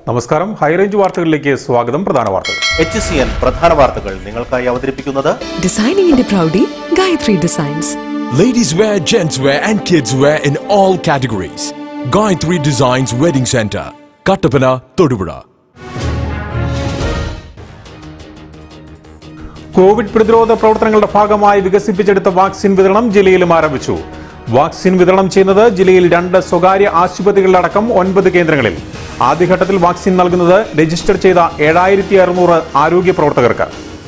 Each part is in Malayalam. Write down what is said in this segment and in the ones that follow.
നമസ്കാരം ഹൈറേഞ്ച് വാർത്തകളിലേക്ക് സ്വാഗതം പ്രധാന വാർത്തകൾ എച്ച് സി എൻ പ്രധാന വാർത്തകൾ നിങ്ങൾക്കായി അവതരിപ്പിക്കുന്നത് Designing in the Proudy, Gayatri Designs. Ladies wear, gents wear, and kids wear in all categories. Gayatri Designs Wedding Center, Kattapana, Todupura. Covid പ്രതിരോധ പ്രവർത്തനങ്ങളുടെ ഭാഗമായി വികസിപ്പിച്ചെടുത്ത വാക്സിൻ വിതരണം ജില്ലയിലും ആരംഭിച്ചു വാക്സിൻ വിതരണം ചെയ്യുന്നത് ജില്ലയിൽ രണ്ട് സ്വകാര്യ ആശുപത്രികളിലടക്കം ഒൻപത് കേന്ദ്രങ്ങളിൽ ആദ്യഘട്ടത്തിൽ വാക്സിൻ നൽകുന്നത് രജിസ്റ്റർ ചെയ്ത ഏഴായിരത്തി അറുന്നൂറ് ആരോഗ്യ പ്രവർത്തകർക്ക്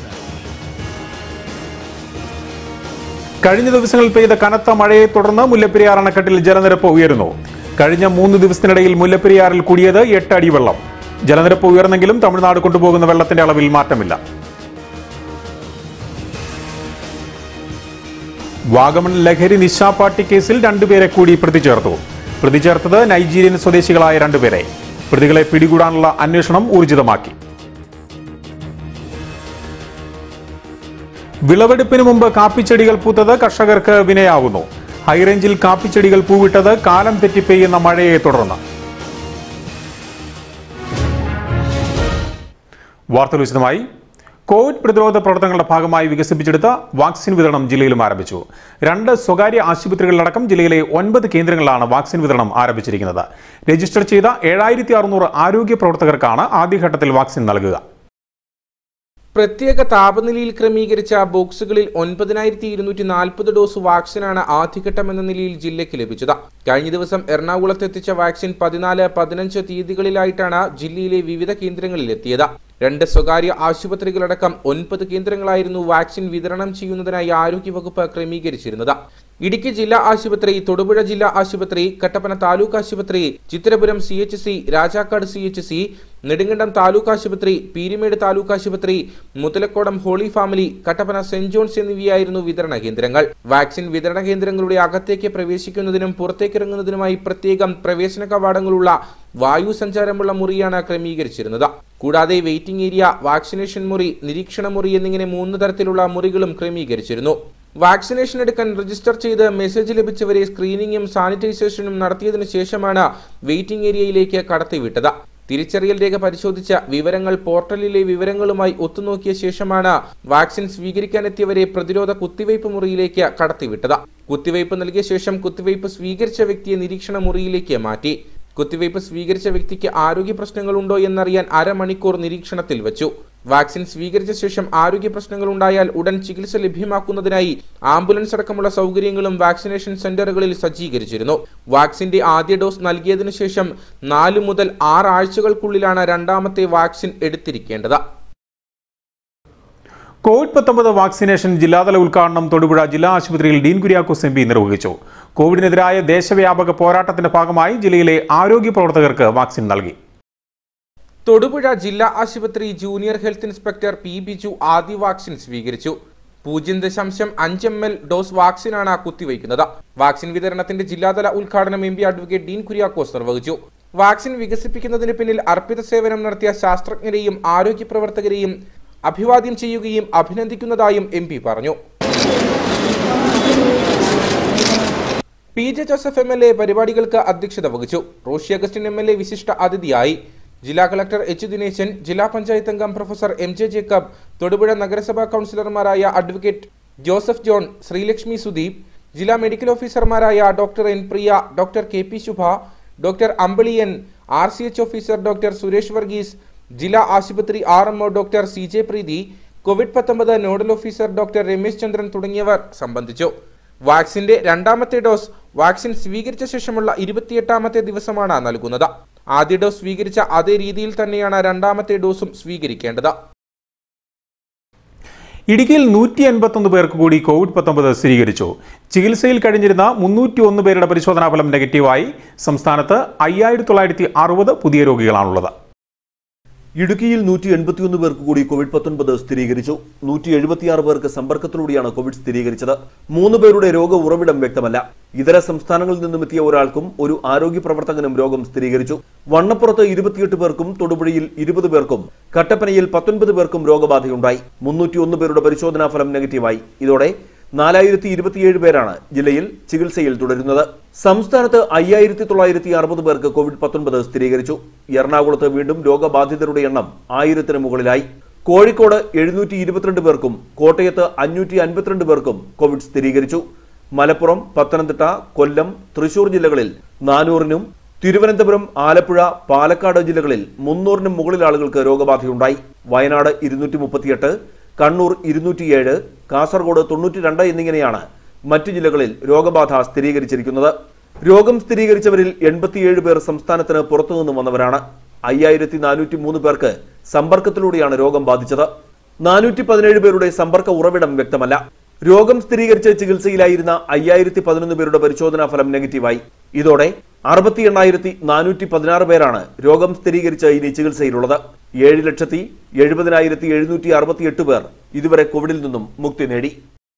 കഴിഞ്ഞ ദിവസങ്ങളിൽ പെയ്ത കനത്ത മഴയെ തുടർന്ന് മുല്ലപ്പെരിയാർ അണക്കെട്ടിൽ ജലനിരപ്പ് ഉയരുന്നു കഴിഞ്ഞ മൂന്ന് ദിവസത്തിനിടയിൽ മുല്ലപ്പെരിയാറിൽ കൂടിയത് എട്ട് അടി വെള്ളം ജലനിരപ്പ് ഉയർന്നെങ്കിലും തമിഴ്നാട് കൊണ്ടുപോകുന്ന വെള്ളത്തിന്റെ അളവിൽ മാറ്റമില്ല വാഗമൺ ലഹരി നിശാപാട്ടി കേസിൽ രണ്ടുപേരെ കൂടി പ്രതി ചേർത്തു പ്രതി ചേർത്തത് നൈജീരിയൻ സ്വദേശികളായ രണ്ടുപേരെ പ്രതികളെ പിടികൂടാനുള്ള അന്വേഷണം ഊർജിതമാക്കി വിളവെടുപ്പിന് മുമ്പ് കാപ്പിച്ചെടികൾ പൂത്തത് കർഷകർക്ക് വിനയാകുന്നു ഹൈറേഞ്ചിൽ കാപ്പിച്ചെടികൾ പൂവിട്ടത് കാലം തെറ്റി പെയ്യുന്ന മഴയെ തുടർന്ന് വാർത്തകൾ വിശദമായി കോവിഡ് പ്രതിരോധ പ്രവർത്തനങ്ങളുടെ ഭാഗമായി വികസിപ്പിച്ചെടുത്ത വാക്സിൻ വിതരണം ജില്ലയിലും ആരംഭിച്ചു രണ്ട് സ്വകാര്യ ആശുപത്രികളിലടക്കം ജില്ലയിലെ ഒൻപത് കേന്ദ്രങ്ങളിലാണ് വാക്സിൻ വിതരണം ആരംഭിച്ചിരിക്കുന്നത് രജിസ്റ്റർ ചെയ്ത ഏഴായിരത്തി അറുന്നൂറ് ആരോഗ്യ പ്രവർത്തകർക്കാണ് ആദ്യഘട്ടത്തിൽ വാക്സിൻ നൽകുക പ്രത്യേക താപനിലയിൽ ക്രമീകരിച്ച ബോക്സുകളിൽ ഒൻപതിനായിരത്തി ഇരുന്നൂറ്റി നാൽപ്പത് ഡോസ് വാക്സിനാണ് ആദ്യഘട്ടം എന്ന നിലയിൽ ജില്ലയ്ക്ക് ലഭിച്ചത് കഴിഞ്ഞ ദിവസം എറണാകുളത്ത് എത്തിച്ച വാക്സിൻ പതിനാല് പതിനഞ്ച് തീയതികളിലായിട്ടാണ് ജില്ലയിലെ വിവിധ കേന്ദ്രങ്ങളിൽ എത്തിയത് രണ്ട് സ്വകാര്യ ആശുപത്രികളടക്കം ഒൻപത് കേന്ദ്രങ്ങളായിരുന്നു വാക്സിൻ വിതരണം ചെയ്യുന്നതിനായി ആരോഗ്യവകുപ്പ് ക്രമീകരിച്ചിരുന്നത് ഇടുക്കി ജില്ലാ ആശുപത്രി തൊടുപുഴ ജില്ലാ ആശുപത്രി കട്ടപ്പന താലൂക്ക് ആശുപത്രി Chithirapuram C H C Rajakkad C H C Nedumkandam taluk ആശുപത്രി പീരിമേട് താലൂക്ക് ആശുപത്രി Muthalakodam Holy Family Kattappana Saint John's എന്നിവയായിരുന്നു വിതരണ കേന്ദ്രങ്ങൾ വാക്സിൻ വിതരണ കേന്ദ്രങ്ങളുടെ അകത്തേക്ക് പ്രവേശിക്കുന്നതിനും പുറത്തേക്കിറങ്ങുന്നതിനുമായി പ്രത്യേകം പ്രവേശന കവാടങ്ങളുള്ള വായു സഞ്ചാരമുള്ള മുറിയാണ് ക്രമീകരിച്ചിരുന്നത് കൂടാതെ വെയിറ്റിംഗ് ഏരിയ വാക്സിനേഷൻ മുറി നിരീക്ഷണ മുറി എന്നിങ്ങനെ മൂന്ന് തരത്തിലുള്ള മുറികളും ക്രമീകരിച്ചിരുന്നു വാക്സിനേഷൻ എടുക്കാൻ രജിസ്റ്റർ ചെയ്ത് മെസ്സേജ് ലഭിച്ചവരെ സ്ക്രീനിങ്ങും സാനിറ്റൈസേഷനും നടത്തിയതിനു ശേഷമാണ് വെയിറ്റിംഗ് ഏരിയയിലേക്ക് കടത്തിവിട്ടത് തിരിച്ചറിയൽ രേഖ പരിശോധിച്ച വിവരങ്ങൾ പോർട്ടലിലെ വിവരങ്ങളുമായി ഒത്തുനോക്കിയ ശേഷമാണ് വാക്സിൻ സ്വീകരിക്കാനെത്തിയവരെ പ്രതിരോധ കുത്തിവയ്പ് മുറിയിലേക്ക് കടത്തിവിട്ടത് കുത്തിവയ്പ് നൽകിയ ശേഷം കുത്തിവയ്പ് സ്വീകരിച്ച വ്യക്തിയെ നിരീക്ഷണ മുറിയിലേക്ക് മാറ്റി കുത്തിവയ്പ് സ്വീകരിച്ച വ്യക്തിക്ക് ആരോഗ്യ പ്രശ്നങ്ങളുണ്ടോ എന്നറിയാൻ അരമണിക്കൂർ നിരീക്ഷണത്തിൽ വെച്ചു വാക്സിൻ സ്വീകരിച്ച ശേഷം ആരോഗ്യ പ്രശ്നങ്ങൾ ഉണ്ടായാൽ ഉടൻ ചികിത്സ ലഭ്യമാക്കുന്നതിനായി ആംബുലൻസ് അടക്കമുള്ള സൗകര്യങ്ങളും വാക്സിനേഷൻ സെന്ററുകളിൽ സജ്ജീകരിച്ചിരുന്നു വാക്സിന്റെ ആദ്യ ഡോസ് നൽകിയതിനു ശേഷം നാല് മുതൽ ആറ് ആഴ്ചകൾക്കുള്ളിലാണ് രണ്ടാമത്തെ വാക്സിൻ എടുത്തിരിക്കേണ്ടത് കോവിഡ് പത്തൊമ്പത് വാക്സിനേഷൻ ജില്ലാതല ഉദ്ഘാടനം തൊടുപുഴ ജില്ലാ ആശുപത്രിയിൽ ഡീൻ കുര്യാക്കോസ് എം പി നിർവഹിച്ചു കോവിഡിനെതിരായ ദേശവ്യാപക പോരാട്ടത്തിന്റെ ഭാഗമായി ജില്ലയിലെ ആരോഗ്യ പ്രവർത്തകർക്ക് വാക്സിൻ നൽകി തൊടുപുഴ ജില്ലാ ആശുപത്രി junior health inspector P Biju ആദ്യ വാക്സിൻ സ്വീകരിച്ചു പൂജ്യം ദശാംശം അഞ്ച് എം എൽ ഡോസ് വാക്സിനാണ് കുത്തിവയ്ക്കുന്നത് വാക്സിൻ വിതരണത്തിന്റെ ജില്ലാതല ഉദ്ഘാടനം M P advocate Dean Kuriakose നിർവഹിച്ചു വാക്സിൻ വികസിപ്പിക്കുന്നതിന് പിന്നിൽ അർപ്പിത സേവനം നടത്തിയ ശാസ്ത്രജ്ഞരെയും ആരോഗ്യ പ്രവർത്തകരെയും അഭിവാദ്യം ചെയ്യുകയും അഭിനന്ദിക്കുന്നതായും എം പി പറഞ്ഞു P J Joseph M L A പരിപാടികൾക്ക് അധ്യക്ഷത വഹിച്ചു Roshy Augustine M L A വിശിഷ്ട അതിഥിയായി ജില്ലാ കളക്ടർ എച്ച് ദിനേശൻ ജില്ലാ പഞ്ചായത്ത് അംഗം professor M J Jacob Thodupuzha നഗരസഭാ കൗൺസിലർമാരായ അഡ്വക്കേറ്റ് ജോസഫ് ജോൺ ശ്രീലക്ഷ്മി സുദീപ് ജില്ലാ മെഡിക്കൽ ഓഫീസർമാരായ doctor N Priya doctor K P Shubha doctor Ambiliyan R C H officer doctor Suresh Varghese ജില്ലാ ആശുപത്രി R M O doctor C J പ്രീതി കോവിഡ് പത്തൊമ്പത് nodal officer doctor Ramesh Chandran തുടങ്ങിയവർ സംബന്ധിച്ചു വാക്സിന്റെ രണ്ടാമത്തെ ഡോസ് വാക്സിൻ സ്വീകരിച്ച ശേഷമുള്ള ഇരുപത്തിയെട്ടാമത്തെ ദിവസമാണ് നൽകുന്നത് ആദ്യ ഡോസ് സ്വീകരിച്ച അതേ രീതിയിൽ തന്നെയാണ് രണ്ടാമത്തെ ഡോസും സ്വീകരിക്കേണ്ടത് ഇടുക്കിയിൽ നൂറ്റി എൺപത്തൊന്ന് പേർക്ക് കൂടി കോവിഡ് പത്തൊമ്പത് സ്ഥിരീകരിച്ചു ചികിത്സയിൽ കഴിഞ്ഞിരുന്ന മുന്നൂറ്റി ഒന്ന് പേരുടെ പരിശോധനാ ഫലം നെഗറ്റീവായി സംസ്ഥാനത്ത് അയ്യായിരത്തി തൊള്ളായിരത്തി അറുപത് പുതിയ രോഗികളാണുള്ളത് ഇടുക്കിയിൽ നൂറ്റി എൺപത്തിയൊന്ന് പേർക്ക് കൂടി കോവിഡ് പത്തൊൻപത് സ്ഥിരീകരിച്ചു നൂറ്റി എഴുപത്തിയാറ് പേർക്ക് സമ്പർക്കത്തിലൂടെയാണ് കോവിഡ് സ്ഥിരീകരിച്ചത് മൂന്ന് പേരുടെ രോഗ ഉറവിടം വ്യക്തമല്ല ഇതര സംസ്ഥാനങ്ങളിൽ നിന്നും എത്തിയ ഒരാൾക്കും ഒരു ആരോഗ്യ പ്രവർത്തകനും രോഗം സ്ഥിരീകരിച്ചു വണ്ണപ്പുറത്ത് ഇരുപത്തിയെട്ട് പേർക്കും തൊടുപുഴയിൽ ഇരുപത് പേർക്കും കട്ടപ്പനയിൽ പത്തൊൻപത് പേർക്കും രോഗബാധയുണ്ടായി മുന്നൂറ്റിയൊന്ന് പേരുടെ പരിശോധനാ ഫലം നെഗറ്റീവായി ഇതോടെ നാലായിരത്തി ഇരുപത്തിയേഴ് പേരാണ് ജില്ലയിൽ ചികിത്സയിൽ തുടരുന്നത് സംസ്ഥാനത്ത് അയ്യായിരത്തി തൊള്ളായിരത്തി അറുപത് പേർക്ക് കോവിഡ് പത്തൊൻപത് സ്ഥിരീകരിച്ചു എറണാകുളത്ത് വീണ്ടും രോഗബാധിതരുടെ എണ്ണം ആയിരത്തിന് മുകളിലായി കോഴിക്കോട് എഴുന്നൂറ്റി ഇരുപത്തിരണ്ട് പേർക്കും കോട്ടയത്ത് അഞ്ഞൂറ്റി അൻപത്തിരണ്ട് പേർക്കും കോവിഡ് സ്ഥിരീകരിച്ചു മലപ്പുറം പത്തനംതിട്ട കൊല്ലം തൃശൂർ ജില്ലകളിൽ നാനൂറിനും തിരുവനന്തപുരം ആലപ്പുഴ പാലക്കാട് ജില്ലകളിൽ മുന്നൂറിനും മുകളിൽ ആളുകൾക്ക് രോഗബാധയുണ്ടായി വയനാട് ഇരുന്നൂറ്റി മുപ്പത്തിയെട്ട് കണ്ണൂർ ഇരുന്നൂറ്റിയേഴ് കാസർഗോഡ് തൊണ്ണൂറ്റി രണ്ട് എന്നിങ്ങനെയാണ് മറ്റു ജില്ലകളിൽ രോഗബാധ സ്ഥിരീകരിച്ചിരിക്കുന്നത് രോഗം സ്ഥിരീകരിച്ചവരിൽ എൺപത്തിയേഴ് പേർ സംസ്ഥാനത്തിന് പുറത്തുനിന്നും വന്നവരാണ് അയ്യായിരത്തി നാനൂറ്റി മൂന്ന് പേർക്ക് സമ്പർക്കത്തിലൂടെയാണ് രോഗം ബാധിച്ചത് നാനൂറ്റി പതിനേഴ് പേരുടെ സമ്പർക്ക ഉറവിടം വ്യക്തമല്ല രോഗം സ്ഥിരീകരിച്ച് ചികിത്സയിലായിരുന്ന അയ്യായിരത്തി പതിനൊന്ന് പേരുടെ പരിശോധനാ ഫലം നെഗറ്റീവായി ഇതോടെ അറുപത്തി എണ്ണായിരത്തി നാനൂറ്റി പതിനാറ് പേരാണ് രോഗം സ്ഥിരീകരിച്ച് ഇനി ചികിത്സയിലുള്ളത് ഏഴ് ലക്ഷത്തി എഴുപതിനായിരത്തി എഴുന്നൂറ്റി അറുപത്തിയെട്ട് പേർ ഇതുവരെ കോവിഡിൽ നിന്നും മുക്തി നേടി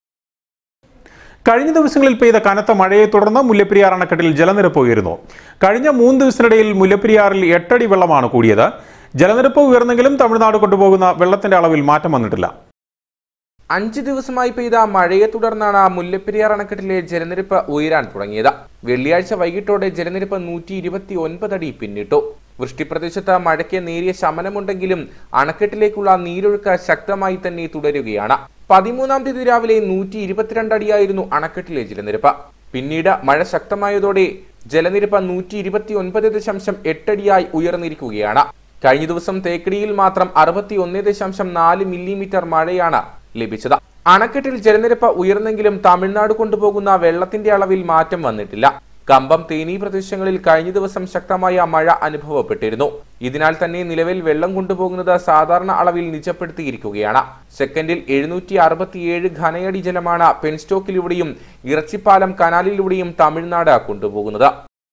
കഴിഞ്ഞ ദിവസങ്ങളിൽ പെയ്ത കനത്ത മഴയെ തുടർന്ന് മുല്ലപ്പെരിയാർ അണക്കെട്ടിൽ ജലനിരപ്പ് ഉയരുന്നു കഴിഞ്ഞ മൂന്ന് ദിവസത്തിനിടയിൽ മുല്ലപ്പെരിയാറിൽ എട്ടടി വെള്ളമാണ് കൂടിയത് ജലനിരപ്പ് ഉയർന്നെങ്കിലും തമിഴ്നാട് കൊണ്ടുപോകുന്ന വെള്ളത്തിന്റെ അളവിൽ മാറ്റം വന്നിട്ടില്ല അഞ്ച് ദിവസമായി പെയ്ത മഴയെ തുടർന്നാണ് മുല്ലപ്പെരിയാർ അണക്കെട്ടിലെ ജലനിരപ്പ് ഉയരാൻ തുടങ്ങിയത് വെള്ളിയാഴ്ച വൈകിട്ടോടെ ജലനിരപ്പ് നൂറ്റി ഇരുപത്തി ഒൻപത് അടി പിന്നിട്ടു വൃഷ്ടിപ്രദേശത്ത് മഴയ്ക്ക് നേരിയ ശമനമുണ്ടെങ്കിലും അണക്കെട്ടിലേക്കുള്ള നീരൊഴുക്ക് ശക്തമായി തന്നെ തുടരുകയാണ് പതിമൂന്നാം തീയതി രാവിലെ നൂറ്റി ഇരുപത്തിരണ്ട് അടിയായിരുന്നു അണക്കെട്ടിലെ ജലനിരപ്പ് പിന്നീട് മഴ ശക്തമായതോടെ ജലനിരപ്പ് നൂറ്റി ഇരുപത്തി ഒൻപത് ദശാംശം എട്ടടിയായി ഉയർന്നിരിക്കുകയാണ് കഴിഞ്ഞ ദിവസം തേക്കടിയിൽ മാത്രം അറുപത്തി ഒന്ന് ദശാംശം നാല് മില്ലിമീറ്റർ മഴയാണ് ലഭിച്ചത് അണക്കെട്ടിൽ ജലനിരപ്പ് ഉയർന്നെങ്കിലും തമിഴ്നാട് കൊണ്ടുപോകുന്ന വെള്ളത്തിന്റെ അളവിൽ മാറ്റം വന്നിട്ടില്ല കമ്പം തേനി പ്രദേശങ്ങളിൽ കഴിഞ്ഞ ദിവസം ശക്തമായ മഴ അനുഭവപ്പെട്ടിരുന്നു ഇതിനാൽ തന്നെ നിലവിൽ വെള്ളം കൊണ്ടുപോകുന്നത് സാധാരണ അളവിൽ നിജപ്പെടുത്തിയിരിക്കുകയാണ് സെക്കൻഡിൽ എഴുന്നൂറ്റി അറുപത്തിയേഴ് ഘനയടി ജലമാണ് പെൻസ്റ്റോക്കിലൂടെയും ഇറച്ചിപ്പാലം കനാലിലൂടെയും തമിഴ്നാട് കൊണ്ടുപോകുന്നത്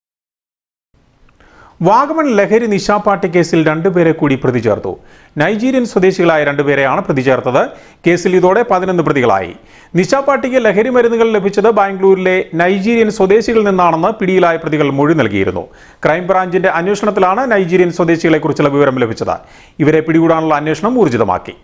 വാഗമൺ ലഹരി നിശാപാട്ടി കേസിൽ രണ്ടുപേരെ കൂടി പ്രതി ചേർത്തു നൈജീരിയൻ സ്വദേശികളായ രണ്ടുപേരെയാണ് പ്രതി ചേർത്തത് കേസിൽ ഇതോടെ പതിനൊന്ന് പ്രതികളായി നിശാപാട്ടിക്ക് ലഹരി മരുന്നുകൾ ലഭിച്ചത് ബാംഗ്ലൂരിലെ നൈജീരിയൻ സ്വദേശികളിൽ നിന്നാണെന്ന് പിടിയിലായ പ്രതികൾ മൊഴി നൽകിയിരുന്നു ക്രൈംബ്രാഞ്ചിന്റെ അന്വേഷണത്തിലാണ് നൈജീരിയൻ സ്വദേശികളെക്കുറിച്ചുള്ള വിവരം ലഭിച്ചത് ഇവരെ പിടികൂടാനുള്ള അന്വേഷണം ഊർജിതമാക്കി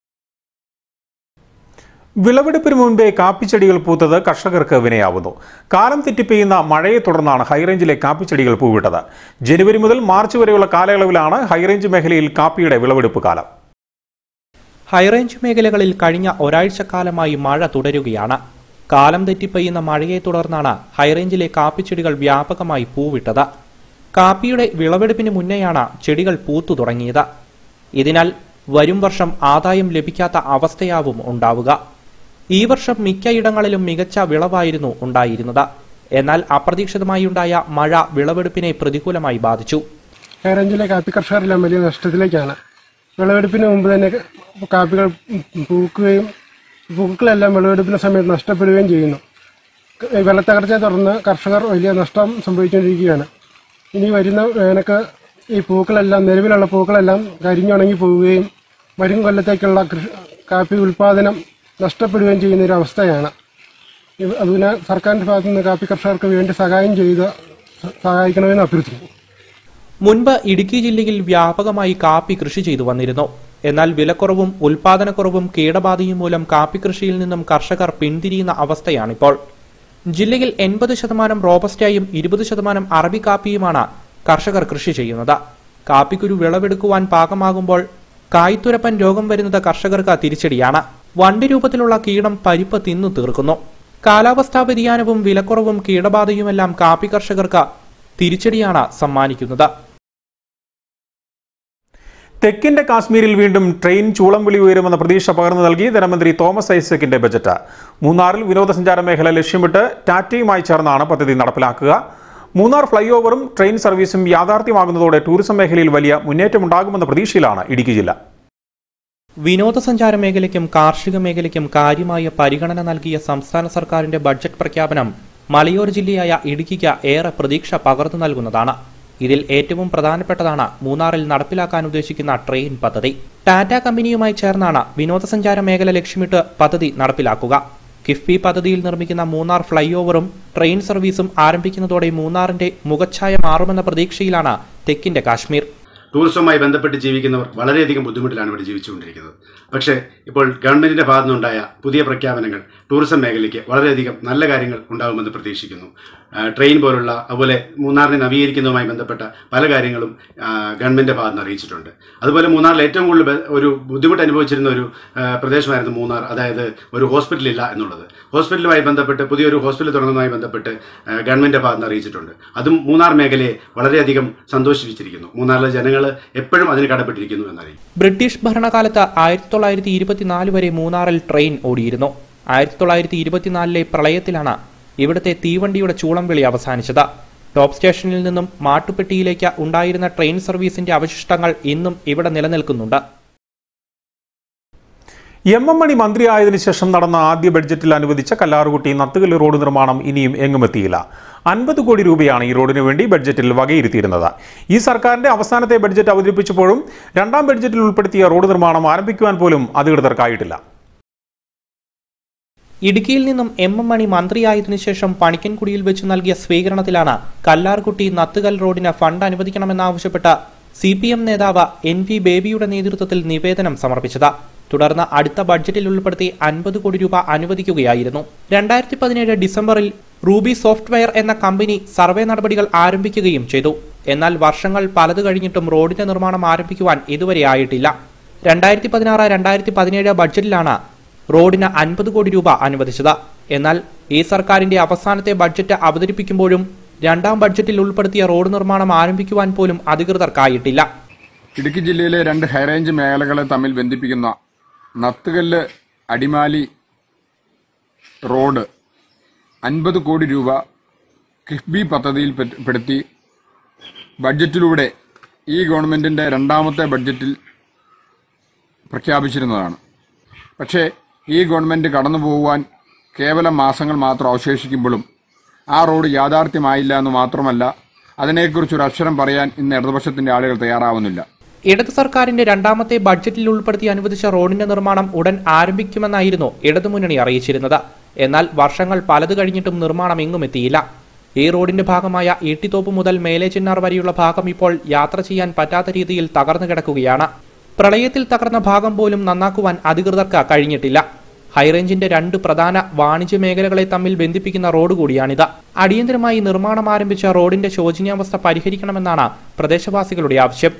വിളവെടുപ്പിന് മുൻപേ കാപ്പിച്ചെടികൾ പൂത്തത് കർഷകർക്ക് വിനയാവുന്നു കാലം തെറ്റിപ്പെയ്യുന്ന മഴയെ തുടർന്നാണ് ഹൈറേഞ്ചിലെ കാപ്പിച്ചെടികൾ പൂവിട്ടത് ജനുവരി മുതൽ മാർച്ച് വരെയുള്ള കാലയളവിലാണ് ഹൈറേഞ്ച് മേഖലയിൽ കാപ്പിയുടെ വിളവെടുപ്പ് കാലം ഹൈറേഞ്ച് മേഖലകളിൽ കഴിഞ്ഞ ഒരാഴ്ചക്കാലമായി മഴ തുടരുകയാണ് കാലം തെറ്റിപ്പെയ്യുന്ന മഴയെ തുടർന്നാണ് ഹൈറേഞ്ചിലെ കാപ്പിച്ചെടികൾ വ്യാപകമായി പൂവിട്ടത് കാപ്പിയുടെ വിളവെടുപ്പിന് മുന്നെയാണ് ചെടികൾ പൂത്തു തുടങ്ങിയത് ഇതിനാൽ വരും വർഷം ആദായം ലഭിക്കാത്ത അവസ്ഥയാവും ഉണ്ടാവുക ഈ വർഷം മിക്കയിടങ്ങളിലും മികച്ച വിളവായിരുന്നു ഉണ്ടായിരുന്നത് എന്നാൽ അപ്രതീക്ഷിതമായി ഉണ്ടായ മഴ വിളവെടുപ്പിനെ പ്രതികൂലമായി ബാധിച്ചു ഹൈറേഞ്ചിലെ കാപ്പി കർഷകരെല്ലാം വലിയ നഷ്ടത്തിലേക്കാണ് വിളവെടുപ്പിന് മുമ്പ് തന്നെ കാപ്പികൾ പൂക്കുകയും പൂക്കളെല്ലാം വിളവെടുപ്പിന്റെ സമയത്ത് നഷ്ടപ്പെടുകയും ചെയ്യുന്നു ക- വെള്ളത്തകർച്ചയെ തുടർന്ന് കർഷകർ വലിയ നഷ്ടം സംഭവിച്ചുകൊണ്ടിരിക്കുകയാണ് ഇനി വരുന്ന വേനക്ക് ഈ പൂക്കളെല്ലാം നിലവിലുള്ള പൂക്കളെല്ലാം കരിഞ്ഞുണങ്ങി പോവുകയും വരും കൊല്ലത്തേക്കുള്ള കൃഷി കാപ്പി ഉൽപാദനം നഷ്ടപ്പെടുകയും ചെയ്യുന്ന ഒരു അവസ്ഥയാണ് ഇത് അതിന് സർക്കാരിന്റെ ഭാഗത്തു നിന്ന് കാപ്പി കർഷകർക്ക് വേണ്ടി സഹായം ചെയ്ത് സ- സഹായിക്കണമെന്ന് അഭ്യർത്ഥിക്കുന്നു മുൻപ് ഇടുക്കി ജില്ലയിൽ വ്യാപകമായി കാപ്പി കൃഷി ചെയ്തു വന്നിരുന്നു എന്നാൽ വിലക്കുറവും ഉൽപാദനക്കുറവും കീടബാധയും മൂലം കാപ്പി കൃഷിയിൽ നിന്നും കർഷകർ പിന്തിരിയുന്ന അവസ്ഥയാണിപ്പോൾ ജില്ലയിൽ എൺപത് ശതമാനം റോബസ്റ്റയും ഇരുപത് ശതമാനം അറബി കാപ്പിയുമാണ് കർഷകർ കൃഷി ചെയ്യുന്നത് കാപ്പിക്കുരു വിളവെടുക്കുവാൻ പാകമാകുമ്പോൾ കായ്ത്തുരപ്പൻ രോഗം വരുന്നത് കർഷകർക്ക് തിരിച്ചടിയാണ് വണ്ടി രൂപത്തിലുള്ള കീടം പരിപ്പ് തിന്നു തീർക്കുന്നു കാലാവസ്ഥാ വ്യതിയാനവും വിലക്കുറവും കീടബാധയുമെല്ലാം കാപ്പി കർഷകർക്ക് തിരിച്ചടിയാണ് സമ്മാനിക്കുന്നത് തെക്കിന്റെ കാശ്മീരിൽ വീണ്ടും ട്രെയിൻ ചൂളം വിളി ഉയരുമെന്ന പ്രതീക്ഷ പകർന്നു നൽകി ധനമന്ത്രി തോമസ് ഐസക്കിന്റെ ബജറ്റ് മൂന്നാറിൽ വിനോദസഞ്ചാര മേഖല ലക്ഷ്യമിട്ട് ടാറ്റയുമായി ചേർന്നാണ് പദ്ധതി നടപ്പിലാക്കുക മൂന്നാർ ഫ്ലൈ ഓവറും ട്രെയിൻ സർവീസും യാഥാർത്ഥ്യമാകുന്നതോടെ ടൂറിസം മേഖലയിൽ വലിയ മുന്നേറ്റമുണ്ടാകുമെന്ന പ്രതീക്ഷയിലാണ് ഇടുക്കി ജില്ല വിനോദസഞ്ചാര മേഖലയ്ക്കും കാർഷിക മേഖലയ്ക്കും കാര്യമായ പരിഗണന നൽകിയ സംസ്ഥാന സർക്കാരിന്റെ ബഡ്ജറ്റ് പ്രഖ്യാപനം മലയോര ജില്ലയായ ഇടുക്കിക്ക് ഏറെ പ്രതീക്ഷ പകർന്നു നൽകുന്നതാണ് ഇതിൽ ഏറ്റവും പ്രധാനപ്പെട്ടതാണ് മൂന്നാറിൽ നടപ്പിലാക്കാൻ ഉദ്ദേശിക്കുന്ന ട്രെയിൻ പദ്ധതി ടാറ്റ കമ്പനിയുമായി ചേർന്നാണ് വിനോദസഞ്ചാര മേഖല ലക്ഷ്യമിട്ട് പദ്ധതി നടപ്പിലാക്കുക കിഫ്ബി പദ്ധതിയിൽ നിർമ്മിക്കുന്ന മൂന്നാർ ഫ്ലൈ ഓവറും ട്രെയിൻ സർവീസും ആരംഭിക്കുന്നതോടെ മൂന്നാറിന്റെ മുഖച്ഛായ മാറുമെന്ന പ്രതീക്ഷയിലാണ് തെക്കിന്റെ കാശ്മീർ ടൂറിസവുമായി ബന്ധപ്പെട്ട് ജീവിക്കുന്നവർ വളരെയധികം ബുദ്ധിമുട്ടിലാണ് ഇവിടെ ജീവിച്ചുകൊണ്ടിരിക്കുന്നത് പക്ഷേ ഇപ്പോൾ ഗവൺമെന്റിന്റെ ഭാഗത്തു നിന്നുണ്ടായ പുതിയ പ്രഖ്യാപനങ്ങൾ ടൂറിസം മേഖലയ്ക്ക് വളരെയധികം നല്ല കാര്യങ്ങൾ ഉണ്ടാകുമെന്ന് പ്രതീക്ഷിക്കുന്നു ആ, ട്രെയിൻ പോലുള്ള അതുപോലെ മൂന്നാറിനെ നവീകരിക്കുന്നതുമായി ബന്ധപ്പെട്ട പല കാര്യങ്ങളും ആ, ഗവൺമെന്റിന്റെ ഭാഗത്ത് നിന്ന് അറിയിച്ചിട്ടുണ്ട് അതുപോലെ മൂന്നാറിൽ ഏറ്റവും കൂടുതൽ ബെ- ഒരു ബുദ്ധിമുട്ട് അനുഭവിച്ചിരുന്ന ഒരു ആ, പ്രദേശമായിരുന്നു മൂന്നാർ അതായത് ഒരു ഹോസ്പിറ്റൽ ഇല്ല എന്നുള്ളത് ഹോസ്പിറ്റലുമായി ബന്ധപ്പെട്ട് പുതിയൊരു ഹോസ്പിറ്റൽ തുടങ്ങുന്നതുമായി ബന്ധപ്പെട്ട് ആ, ഗവൺമെന്റിന്റെ ഭാഗത്ത് നിന്ന് അറിയിച്ചിട്ടുണ്ട് അതും മൂന്നാർ മേഖലയെ വളരെയധികം സന്തോഷിപ്പിച്ചിരിക്കുന്നു മൂന്നാറിലെ ജനങ്ങൾ എപ്പോഴും അതിന് കടപ്പെട്ടിരിക്കുന്നു എന്നറിയും ബ്രിട്ടീഷ് ഭരണകാലത്ത് ആയിരത്തി തൊള്ളായിരത്തി ഇരുപത്തിനാല് വരെ മൂന്നാറിൽ ട്രെയിൻ ഓടിയിരുന്നു ആയിരത്തി തൊള്ളായിരത്തി ഇരുപത്തിനാലിലെ പ്രളയത്തിലാണ് ഇവിടുത്തെ തീവണ്ടിയുടെ ചൂളംവിളി അവസാനിച്ചത് ടോപ്പ് സ്റ്റേഷനിൽ നിന്നും മാട്ടുപ്പെട്ടിയിലേക്ക് ഉണ്ടായിരുന്ന ട്രെയിൻ സർവീസിന്റെ അവശിഷ്ടങ്ങൾ ഇന്നും ഇവിടെ നിലനിൽക്കുന്നുണ്ട് എം എം മണി മന്ത്രിയായതിനു ശേഷം നടന്ന ആദ്യ ബഡ്ജറ്റിൽ അനുവദിച്ച കല്ലാറുകുട്ടി നത്തുകല്ല് റോഡ് നിർമ്മാണം ഇനിയും എങ്ങുമെത്തിയില്ല അൻപത് കോടി രൂപയാണ് ഈ റോഡിനു വേണ്ടി ബഡ്ജറ്റിൽ വകയിരുത്തിയിരുന്നത് ഈ സർക്കാരിന്റെ അവസാനത്തെ ബഡ്ജറ്റ് അവതരിപ്പിച്ചപ്പോഴും രണ്ടാം ബഡ്ജറ്റിൽ ഉൾപ്പെടുത്തിയ റോഡ് നിർമ്മാണം ആരംഭിക്കുവാൻ പോലും അധികൃതർക്കായിട്ടില്ല ഇടുക്കിയിൽ നിന്നും എം എം മണി മന്ത്രിയായതിനു ശേഷം പണിക്കൻകുടിയിൽ വെച്ച് നൽകിയ സ്വീകരണത്തിലാണ് കല്ലാർകുട്ടി നത്തുകൽ റോഡിന് ഫണ്ട് അനുവദിക്കണമെന്നാവശ്യപ്പെട്ട് സി പി എം നേതാവ് എൻ വി ബേബിയുടെ നേതൃത്വത്തിൽ നിവേദനം സമർപ്പിച്ചത് തുടർന്ന് അടുത്ത ബഡ്ജറ്റിൽ ഉൾപ്പെടുത്തി അൻപത് കോടി രൂപ അനുവദിക്കുകയായിരുന്നു രണ്ടായിരത്തി പതിനേഴ് ഡിസംബറിൽ റൂബി സോഫ്റ്റ്വെയർ എന്ന കമ്പനി സർവേ നടപടികൾ ആരംഭിക്കുകയും ചെയ്തു എന്നാൽ വർഷങ്ങൾ പലത് കഴിഞ്ഞിട്ടും റോഡിന്റെ നിർമ്മാണം ആരംഭിക്കുവാൻ ഇതുവരെ ആയിട്ടില്ല രണ്ടായിരത്തി പതിനാറ് രണ്ടായിരത്തി പതിനേഴ് ബഡ്ജറ്റിലാണ് റോഡിന് അൻപത് കോടി രൂപ അനുവദിച്ചത് എന്നാൽ ഈ സർക്കാരിന്റെ അവസാനത്തെ ബഡ്ജറ്റ് അവതരിപ്പിക്കുമ്പോഴും രണ്ടാം ബഡ്ജറ്റിൽ ഉൾപ്പെടുത്തിയ റോഡ് നിർമ്മാണം ആരംഭിക്കുവാൻ പോലും അധികൃതർക്കായിട്ടില്ല ഇടുക്കി ജില്ലയിലെ രണ്ട് ഹൈറേഞ്ച് മേഖലകളെ തമ്മിൽ ബന്ധിപ്പിക്കുന്ന നത്തുകല്ല് അടിമാലി റോഡ് അൻപത് കോടി രൂപ കിഫ്ബി പദ്ധതിയിൽ പെ- പെടുത്തി ബഡ്ജറ്റിലൂടെ ഈ ഗവൺമെന്റിന്റെ രണ്ടാമത്തെ ബഡ്ജറ്റിൽ പ്രഖ്യാപിച്ചിരുന്നതാണ് പക്ഷേ ഈ ഗവൺമെന്റ് കടന്നു പോകുവാൻ കേവലം മാസങ്ങൾ മാത്രം അവശേഷിക്കുമ്പോഴും ആ റോഡ് യാഥാർത്ഥ്യമായില്ല എന്ന് മാത്രമല്ല അതിനെക്കുറിച്ചൊരു അക്ഷരം പറയാൻ ഇന്ന് ഇടതുപക്ഷത്തിന്റെ ആളുകൾ തയ്യാറാവുന്നില്ല ഇടത് സർക്കാരിന്റെ രണ്ടാമത്തെ ബഡ്ജറ്റിൽ ഉൾപ്പെടുത്തി അനുവദിച്ച റോഡിന്റെ നിർമ്മാണം ഉടൻ ആരംഭിക്കുമെന്നായിരുന്നു ഇടതുമുന്നണി അറിയിച്ചിരുന്നത് എന്നാൽ വർഷങ്ങൾ പലത് കഴിഞ്ഞിട്ടും നിർമ്മാണം എങ്ങും എത്തിയില്ല ഈ റോഡിന്റെ ഭാഗമായ ഈട്ടിത്തോപ്പ് മുതൽ മേലെ ചിന്നാർ വരെയുള്ള ഭാഗം ഇപ്പോൾ യാത്ര ചെയ്യാൻ പറ്റാത്ത രീതിയിൽ തകർന്നു കിടക്കുകയാണ് പ്രളയത്തിൽ തകർന്ന ഭാഗം പോലും നന്നാക്കുവാൻ അധികൃതർക്ക് കഴിഞ്ഞിട്ടില്ല ഹൈറേഞ്ചിന്റെ രണ്ട് പ്രധാന വാണിജ്യ മേഖലകളെ തമ്മിൽ ബന്ധിപ്പിക്കുന്ന റോഡ് കൂടിയാണിത് അടിയന്തരമായി നിർമ്മാണം ആരംഭിച്ച റോഡിന്റെ ശോചനീയാവസ്ഥ പരിഹരിക്കണമെന്നാണ് പ്രദേശവാസികളുടെ ആവശ്യം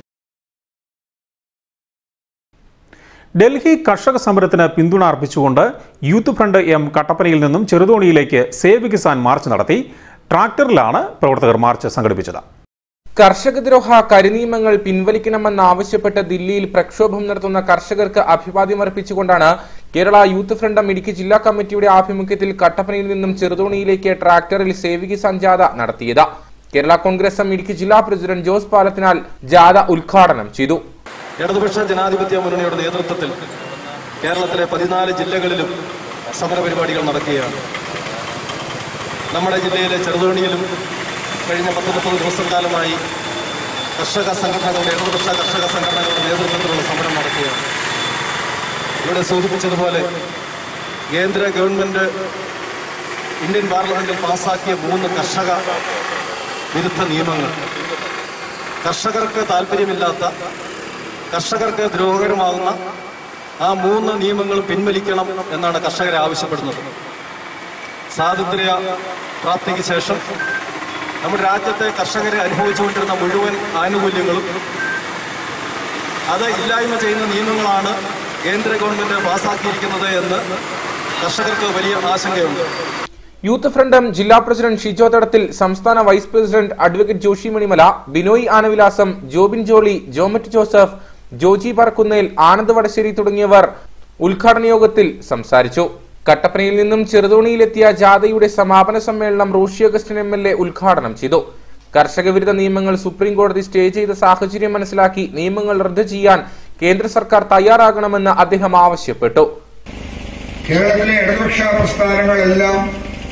ഡൽഹി കർഷക സമരത്തിന് പിന്തുണ അർപ്പിച്ചുകൊണ്ട് യൂത്ത് ഫ്രണ്ട് എം കട്ടപ്പനയിൽ നിന്നും ചെറുതോണിയിലേക്ക് സേവ് കിസാൻ മാർച്ച് നടത്തി ട്രാക്ടറിലാണ് പ്രവർത്തകർ മാർച്ച് സംഘടിപ്പിച്ചത് കർഷകദ്രോഹ കരിനിയമങ്ങൾ പിൻവലിക്കണമെന്നാവശ്യപ്പെട്ട് ദില്ലിയിൽ പ്രക്ഷോഭം നടത്തുന്ന കർഷകർക്ക് അഭിവാദ്യമർപ്പിച്ചുകൊണ്ടാണ് കേരള യൂത്ത് ഫ്രണ്ട് ഇടുക്കി ജില്ലാ കമ്മിറ്റിയുടെ ആഭിമുഖ്യത്തിൽ കട്ടപ്പനയിൽ നിന്നും ചെറുതോണിയിലേക്ക് ട്രാക്ടറിൽ സേവ് കിസാൻ ജാഥ നടത്തിയത് കേരള കോൺഗ്രസ് എം ഇടുക്കി ജില്ലാ പ്രസിഡന്റ് ജോസ് പാലത്തിനാൽ ജാഥ ഉദ്ഘാടനം ചെയ്തു ഇടതുപക്ഷ ജനാധിപത്യ മുന്നണിയുടെ നേതൃത്വത്തിൽ കേരളത്തിലെ പതിനാല് ജില്ലകളിലും സമരപരിപാടികൾ നടക്കുകയാണ് നമ്മുടെ ജില്ലയിലെ ചെറുതോണിയിലും കഴിഞ്ഞ പത്ത് മുപ്പത് ദിവസം കാലമായി കർഷക സംഘടനകളുടെ ഇടതുപക്ഷ കർഷക സംഘടനകളുടെ നേതൃത്വത്തിലുള്ള സമരം നടക്കുകയാണ് ഇവിടെ സൂചിപ്പിച്ചതുപോലെ കേന്ദ്ര ഗവൺമെന്റ് ഇന്ത്യൻ പാർലമെന്റിൽ പാസാക്കിയ മൂന്ന് കർഷക വിരുദ്ധ നിയമങ്ങൾ കർഷകർക്ക് താല്പര്യമില്ലാത്ത കർഷകർക്ക് ദ്രോഹകരമാകുന്ന ആ മൂന്ന് നിയമങ്ങളും പിൻവലിക്കണം എന്നാണ് കർഷകരെ ആവശ്യപ്പെടുന്നത് സ്വാതന്ത്ര്യ പ്രാപ്തിക്ക് ശേഷം നമ്മുടെ രാജ്യത്തെ കർഷകരെ അനുഭവിച്ചുകൊണ്ടിരുന്ന മുഴുവൻ ആനുകൂല്യങ്ങളും അത് ഇല്ലായ്മ ചെയ്യുന്ന നിയമങ്ങളാണ് കേന്ദ്ര ഗവൺമെന്റ് പാസാക്കിയിരിക്കുന്നത് എന്ന് കർഷകർക്ക് വലിയ ആശങ്കയുണ്ട് യൂത്ത് ഫ്രണ്ട് എം ജില്ലാ പ്രസിഡന്റ് ഷിജോ തടത്തിൽ സംസ്ഥാന vice president advocate Joshy Manimala Binoy Anavilasam Jobin Jolly Jomet Joseph Joji Parakkunnel Anand Vadasseri തുടങ്ങിയവർ ഉദ്ഘാടന യോഗത്തിൽ സംസാരിച്ചു കട്ടപ്പനയിൽ നിന്നും ചെറുതോണിയിലെത്തിയ ജാഥയുടെ സമാപന സമ്മേളനം Roshy Augustine M L A ഉദ്ഘാടനം ചെയ്തു കർഷക വിരുദ്ധ നിയമങ്ങൾ സുപ്രീം കോടതി സ്റ്റേ ചെയ്ത സാഹചര്യം മനസ്സിലാക്കി നിയമങ്ങൾ റദ്ദ് ചെയ്യാൻ കേന്ദ്ര സർക്കാർ തയ്യാറാകണമെന്ന് അദ്ദേഹം ആവശ്യപ്പെട്ടു കേരളത്തിലെ ഇടതുപക്ഷ പ്രസ്ഥാനങ്ങളെല്ലാം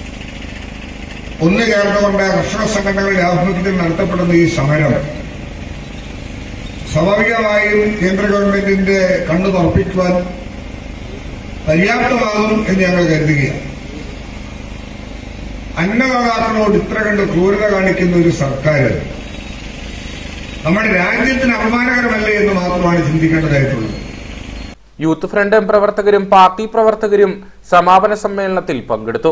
ഒന്നു ചേർന്നുകൊണ്ട് കർഷക സംഘടനകളുടെ ആഭിമുഖ്യത്തിൽ നടത്തപ്പെടുന്ന ഈ സമരം സ്വാഭാവികമായും കേന്ദ്ര ഗവൺമെന്റിന്റെ കണ്ണു തുറപ്പിക്കുവാൻ പര്യാപ്തമാകും എന്ന് ഞങ്ങൾ കരുതുകയാണ് അന്നദാതാക്കളോട് ഇത്ര കണ്ട് ക്രൂരത കാണിക്കുന്ന ഒരു സർക്കാർ നമ്മുടെ രാജ്യത്തിന് അപമാനകരമല്ലേ എന്ന് മാത്രമാണ് ചിന്തിക്കേണ്ടതായിട്ടുള്ളത് യൂത്ത് ഫ്രണ്ട് പ്രവർത്തകരും പാർട്ടി പ്രവർത്തകരും സമാപന സമ്മേളനത്തിൽ പങ്കെടുത്തു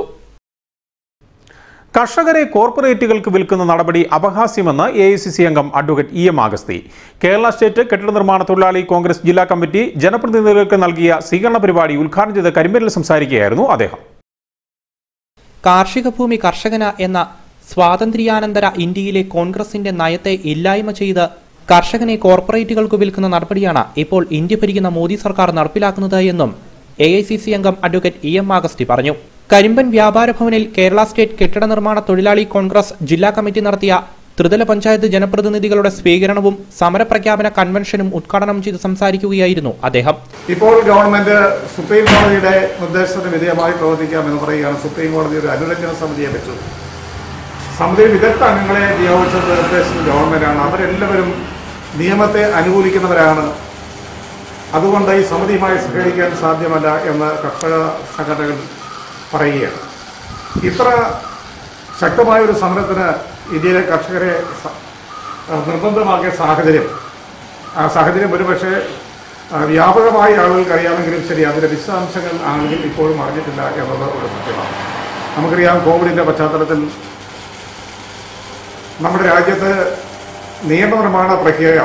കർഷകരെ കോർപ്പറേറ്റുകൾക്ക് വിൽക്കുന്ന നടപടി അപഹാസ്യമെന്ന് എ ഐ സി സി അംഗം advocate E M Augusthy Kerala state കെട്ടിട നിർമ്മാണ തൊഴിലാളി കോൺഗ്രസ് ജില്ലാ കമ്മിറ്റി ജനപ്രതിനിധികൾക്ക് നൽകിയ സ്വീകരണ പരിപാടി ഉദ്ഘാടനം ചെയ്ത കരിമ്പലിൽ സംസാരിക്കുകയായിരുന്നു അദ്ദേഹം കാർഷിക ഭൂമി കർഷകന് എന്ന സ്വാതന്ത്ര്യാനന്തര ഇന്ത്യയിലെ കോൺഗ്രസിന്റെ നയത്തെ ഇല്ലായ്മ ചെയ്ത് കർഷകനെ കോർപ്പറേറ്റുകൾക്ക് വിൽക്കുന്ന നടപടിയാണ് ഇപ്പോൾ ഇന്ത്യ ഭരിക്കുന്ന മോദി സർക്കാർ നടപ്പിലാക്കുന്നത് എന്നും എ ഐ സി സി അംഗം അഡ്വക്കേറ്റ് ഇ എം ആഗസ്തി പറഞ്ഞു കരിമ്പൻ വ്യാപാര ഭവനിൽ കേരള സ്റ്റേറ്റ് കെട്ടിട നിർമ്മാണ തൊഴിലാളി കോൺഗ്രസ് ജില്ലാ കമ്മിറ്റി നടത്തിയ ത്രിതല പഞ്ചായത്ത് ജനപ്രതിനിധികളുടെ സ്വീകരണവും സമരപ്രഖ്യാപന കൺവെൻഷനും ഉദ്ഘാടനം ചെയ്ത് സംസാരിക്കുകയായിരുന്നു അദ്ദേഹം ഇപ്പോൾ ഗവൺമെന്റ് സുപ്രീം കോടതിയുടെ നിർദ്ദേശത്തിന് വിധേയമായി പ്രവർത്തിക്കാമെന്ന് പറയുകയാണ് സുപ്രീം കോടതി ഒരു അനുരഞ്ജന സമിതിയെ വെച്ചു സമിതിയിൽ വിദഗ്ധ അംഗങ്ങളെ നിയോഗിച്ചത് നിർദ്ദേശിച്ച ഗവൺമെന്റാണ് അവരെല്ലാവരും നിയമത്തെ അനുകൂലിക്കുന്നവരാണ് അതുകൊണ്ട് ഈ സമിതിയുമായി സഹകരിക്കാൻ സാധ്യമല്ല എന്ന് കർഷക സംഘടനകൾ പറയുകയാണ് ഇത്ര ശക്തമായ ഒരു സമരത്തിന് ഇന്ത്യയിലെ കർഷകരെ സ- നിർബന്ധമാക്കിയ സാഹചര്യം ആ സാഹചര്യം ഒരുപക്ഷെ ആ, വ്യാപകമായി ആളുകൾക്ക് അറിയാമെങ്കിലും ശരി അതിന്റെ വിശദാംശങ്ങൾ ആളുകൾ ഇപ്പോഴും അറിഞ്ഞിട്ടില്ല എന്നുള്ളത് ഒരു സത്യമാണ് നമുക്കറിയാം കോവിഡിന്റെ പശ്ചാത്തലത്തിൽ നമ്മുടെ രാജ്യത്ത് നിയമനിർമ്മാണ പ്രക്രിയ